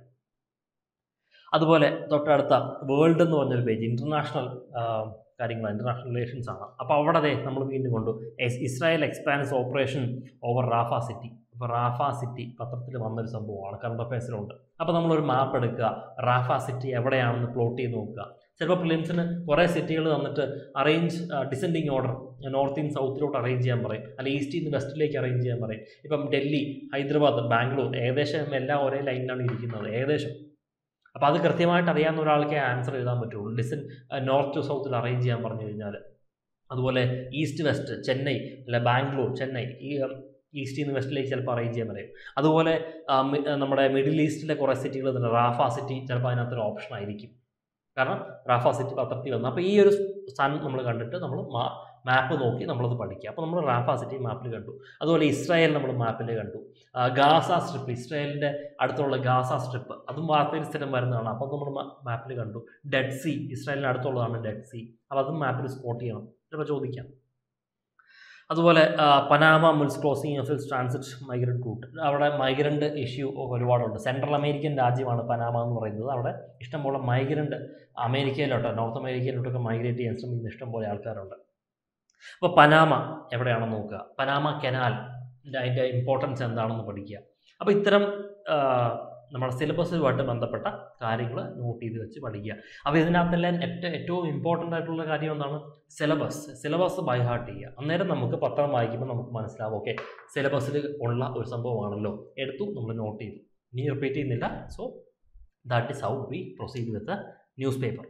അതുപോലെ തൊട്ടടുത്ത വേൾഡ് എന്ന് പറഞ്ഞൊരു പേജ് ഇൻ്റർനാഷണൽ കാര്യങ്ങൾ ഇൻ്റർനാഷണൽ റിലേഷൻസ് ആണ് അപ്പോൾ അവിടെ അതെ നമ്മൾ വീണ്ടും കൊണ്ടു Israel expands operation over Rafah city അപ്പോൾ റാഫ സിറ്റി പത്രത്തിൽ വന്നൊരു സംഭവമാണ് കറണ്ട് അഫയേഴ്സിലുണ്ട് അപ്പോൾ നമ്മളൊരു മാപ്പ് എടുക്കുക റാഫ സിറ്റി എവിടെയാണെന്ന് പ്ലോട്ട് ചെയ്ത് നോക്കുക ചിലപ്പോൾ പ്രിലിംസിന് കുറേ സിറ്റികൾ തന്നിട്ട് അറേഞ്ച് ഡിസെൻഡിങ് ഓർഡർ നോർത്ത് സൗത്തിലോട്ട് അറേഞ്ച് ചെയ്യാൻ പറയും അല്ലെങ്കിൽ ഈസ്റ്റിൽ നിന്ന് വെസ്റ്റിലേക്ക് അറേഞ്ച് ചെയ്യാൻ പറയും ഇപ്പം ഡൽഹി ഹൈദരാബാദ് ബാംഗ്ലൂർ ഏകദേശം എല്ലാം ഒരേ ലൈനിലാണ് ഇരിക്കുന്നത് ഏകദേശം അപ്പോൾ അത് കൃത്യമായിട്ട് അറിയാവുന്ന ഒരാൾക്കേ ആൻസർ എഴുതാൻ പറ്റുള്ളൂ ഡിസൻ നോർത്ത് ടു സൗത്തിൽ അറേഞ്ച് ചെയ്യാൻ പറഞ്ഞു കഴിഞ്ഞാൽ അതുപോലെ ഈസ്റ്റ് വെസ്റ്റ് ചെന്നൈ അല്ല ബാംഗ്ലൂർ ചെന്നൈ ഈ ഈസ്റ്റിൽ നിന്ന് വെസ്റ്റിലേക്ക് ചിലപ്പോൾ അറേഞ്ച് ചെയ്യാൻ പറയും അതുപോലെ നമ്മുടെ മിഡിൽ ഈസ്റ്റിലെ കുറേ സിറ്റികൾ തന്നെ റാഫ സിറ്റി ചിലപ്പോൾ അതിനകത്തൊരു ഓപ്ഷൻ ആയിരിക്കും കാരണം റാഫ സിറ്റി പത്രത്തിൽ വന്നു അപ്പോൾ ഈ ഒരു സ്ഥലം നമ്മൾ കണ്ടിട്ട് നമ്മൾ മാപ്പ് നോക്കി നമ്മളത് പഠിക്കുക അപ്പോൾ നമ്മൾ റാഫ സിറ്റി മാപ്പിൽ കണ്ടു അതുപോലെ ഇസ്രായേൽ നമ്മൾ മാപ്പിൽ കണ്ടു ഗാസ സ്ട്രിപ്പ് ഇസ്രായേലിൻ്റെ അടുത്തുള്ള ഗാസ സ്ട്രിപ്പ് അതും വാർത്തയിൽ സ്ഥിരം വരുന്നതാണ് അപ്പോൾ നമ്മൾ മാപ്പിൽ കണ്ടു ഡെഡ് സി ഇസ്രായേലിന് അടുത്തുള്ളതാണ് ഡെഡ് സി അപ്പോൾ അതും മാപ്പിൽ സ്പോട്ട് ചെയ്യണം ചിലപ്പോൾ ചോദിക്കാം അതുപോലെ Panama mulls crossing of transit migrant route അവിടെ മൈഗ്രൻ്റ് ഇഷ്യൂ ഒരുപാടുണ്ട് സെൻട്രൽ അമേരിക്കൻ രാജ്യമാണ് പനാമ എന്ന് പറയുന്നത് അവിടെ ഇഷ്ടംപോലെ മൈഗ്രൻ്റ് അമേരിക്കയിലോട്ട് നോർത്ത് അമേരിക്കയിലോട്ടൊക്കെ മൈഗ്രേറ്റ് ചെയ്യാൻ ശ്രമിക്കുന്ന ഇഷ്ടംപോലെ ആൾക്കാരുണ്ട് അപ്പോൾ പനാമ എവിടെയാണെന്ന് നോക്കുക പനാമ കനാൽ അതിൻ്റെ ഇമ്പോർട്ടൻസ് എന്താണെന്ന് പഠിക്കുക അപ്പോൾ ഇത്തരം നമ്മുടെ സിലബസുമായിട്ട് ബന്ധപ്പെട്ട കാര്യങ്ങൾ നോട്ട് ചെയ്ത് വെച്ച് പഠിക്കുക അപ്പോൾ ഇതിനകത്തെല്ലാം ഏറ്റവും ഏറ്റവും ഇമ്പോർട്ടൻ്റ് ആയിട്ടുള്ള കാര്യം എന്താണ് സിലബസ് സിലബസ് ബൈ ഹാർട്ട് ചെയ്യുക അന്നേരം നമുക്ക് പത്രം വായിക്കുമ്പോൾ നമുക്ക് മനസ്സിലാവും ഓക്കെ സിലബസിൽ ഉള്ള ഒരു സംഭവമാണല്ലോ എടുത്തു നമ്മൾ നോട്ട് ചെയ്തു ഇനി റിപ്പീറ്റ് ചെയ്യുന്നില്ല so that is how we proceed with newspaper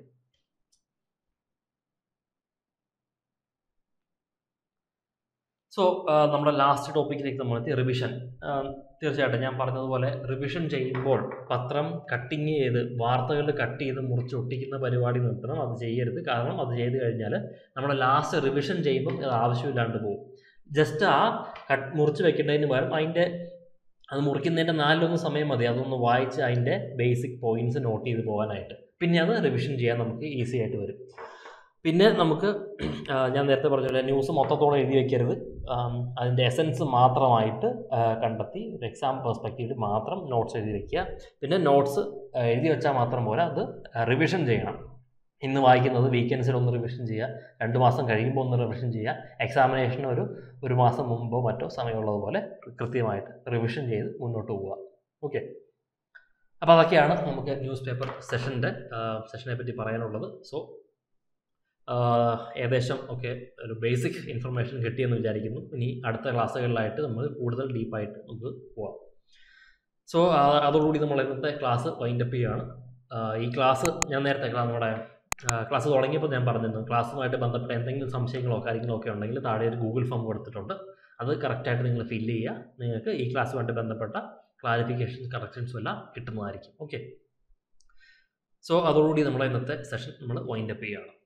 so നമ്മുടെ ലാസ്റ്റ് ടോപ്പിക്കിലേക്ക് നമ്മൾ എത്തി റിവിഷൻ തീർച്ചയായിട്ടും ഞാൻ പറഞ്ഞതുപോലെ റിവിഷൻ ചെയ്യുമ്പോൾ പത്രം കട്ടിങ് ചെയ്ത് വാർത്തകൾ കട്ട് ചെയ്ത് മുറിച്ച് ഒട്ടിക്കുന്ന പരിപാടി നിർത്തണം അത് ചെയ്യരുത് കാരണം അത് ചെയ്ത് കഴിഞ്ഞാൽ നമ്മൾ ലാസ്റ്റ് റിവിഷൻ ചെയ്യുമ്പം അത് ആവശ്യമില്ലാണ്ട് പോകും ജസ്റ്റ് ആ കട്ട് മുറിച്ച് വെക്കേണ്ടതിന് പകരം അതിൻ്റെ അത് മുറിക്കുന്നതിൻ്റെ നാലിലൊന്ന് സമയം മതി അതൊന്ന് വായിച്ച് അതിൻ്റെ ബേസിക് പോയിന്റ്സ് നോട്ട് ചെയ്ത് പോകാനായിട്ട് പിന്നെ അത് റിവിഷൻ ചെയ്യാൻ നമുക്ക് ഈസി ആയിട്ട് വരും പിന്നെ നമുക്ക് ഞാൻ നേരത്തെ പറഞ്ഞ ന്യൂസ് മൊത്തത്തോടെ എഴുതി വയ്ക്കരുത് അതിൻ്റെ എസൻസ് മാത്രമായിട്ട് കണ്ടെത്തി ഒരു എക്സാം പെർസ്പെക്റ്റീവിൽ മാത്രം നോട്ട്സ് എഴുതി വയ്ക്കുക പിന്നെ നോട്ട്സ് എഴുതി വെച്ചാൽ മാത്രം പോരാ അത് റിവിഷൻ ചെയ്യണം ഇന്ന് വായിക്കുന്നത് വീക്കെൻഡ്സിൽ ഒന്ന് റിവിഷൻ ചെയ്യുക രണ്ട് മാസം കഴിയുമ്പോൾ ഒന്ന് റിവിഷൻ ചെയ്യുക എക്സാമിനേഷന് ഒരു ഒരു മാസം മുമ്പോ മറ്റോ സമയമുള്ളതുപോലെ കൃത്യമായിട്ട് റിവിഷൻ ചെയ്ത് മുന്നോട്ട് പോവുക ഓക്കെ അപ്പോൾ അതൊക്കെയാണ് നമുക്ക് ന്യൂസ് പേപ്പർ സെഷൻ്റെ സെഷനെ പറ്റി പറയാനുള്ളത് സോ ഏകദേശം ഒക്കെ ഒരു ബേസിക് ഇൻഫർമേഷൻ കിട്ടിയെന്ന് വിചാരിക്കുന്നു ഇനി അടുത്ത ക്ലാസ്സുകളിലായിട്ട് നമ്മൾ കൂടുതൽ ഡീപ്പായിട്ട് നമുക്ക് പോവാം സോ അതോടുകൂടി നമ്മൾ ഇന്നത്തെ ക്ലാസ് വൈൻഡപ്പ് ചെയ്യുകയാണ് ഈ ക്ലാസ് ഞാൻ നേരത്തെ നമ്മുടെ ക്ലാസ് തുടങ്ങിയപ്പോൾ ഞാൻ പറഞ്ഞിരുന്നു ക്ലാസ്സുമായിട്ട് ബന്ധപ്പെട്ട എന്തെങ്കിലും സംശയങ്ങളോ കാര്യങ്ങളോ ഒക്കെ ഉണ്ടെങ്കിൽ താഴെ ഒരു ഗൂഗിൾ ഫോം കൊടുത്തിട്ടുണ്ട് അത് കറക്റ്റായിട്ട് നിങ്ങൾ ഫില്ല് ചെയ്യുക നിങ്ങൾക്ക് ഈ ക്ലാസ്സുമായിട്ട് ബന്ധപ്പെട്ട ക്ലാരിഫിക്കേഷൻസ് കറക്ഷൻസും എല്ലാം കിട്ടുന്നതായിരിക്കും ഓക്കെ സോ അതോടുകൂടി നമ്മളെ ഇന്നത്തെ സെഷൻ നമ്മൾ വൈൻഡപ്പ് ചെയ്യുകയാണ്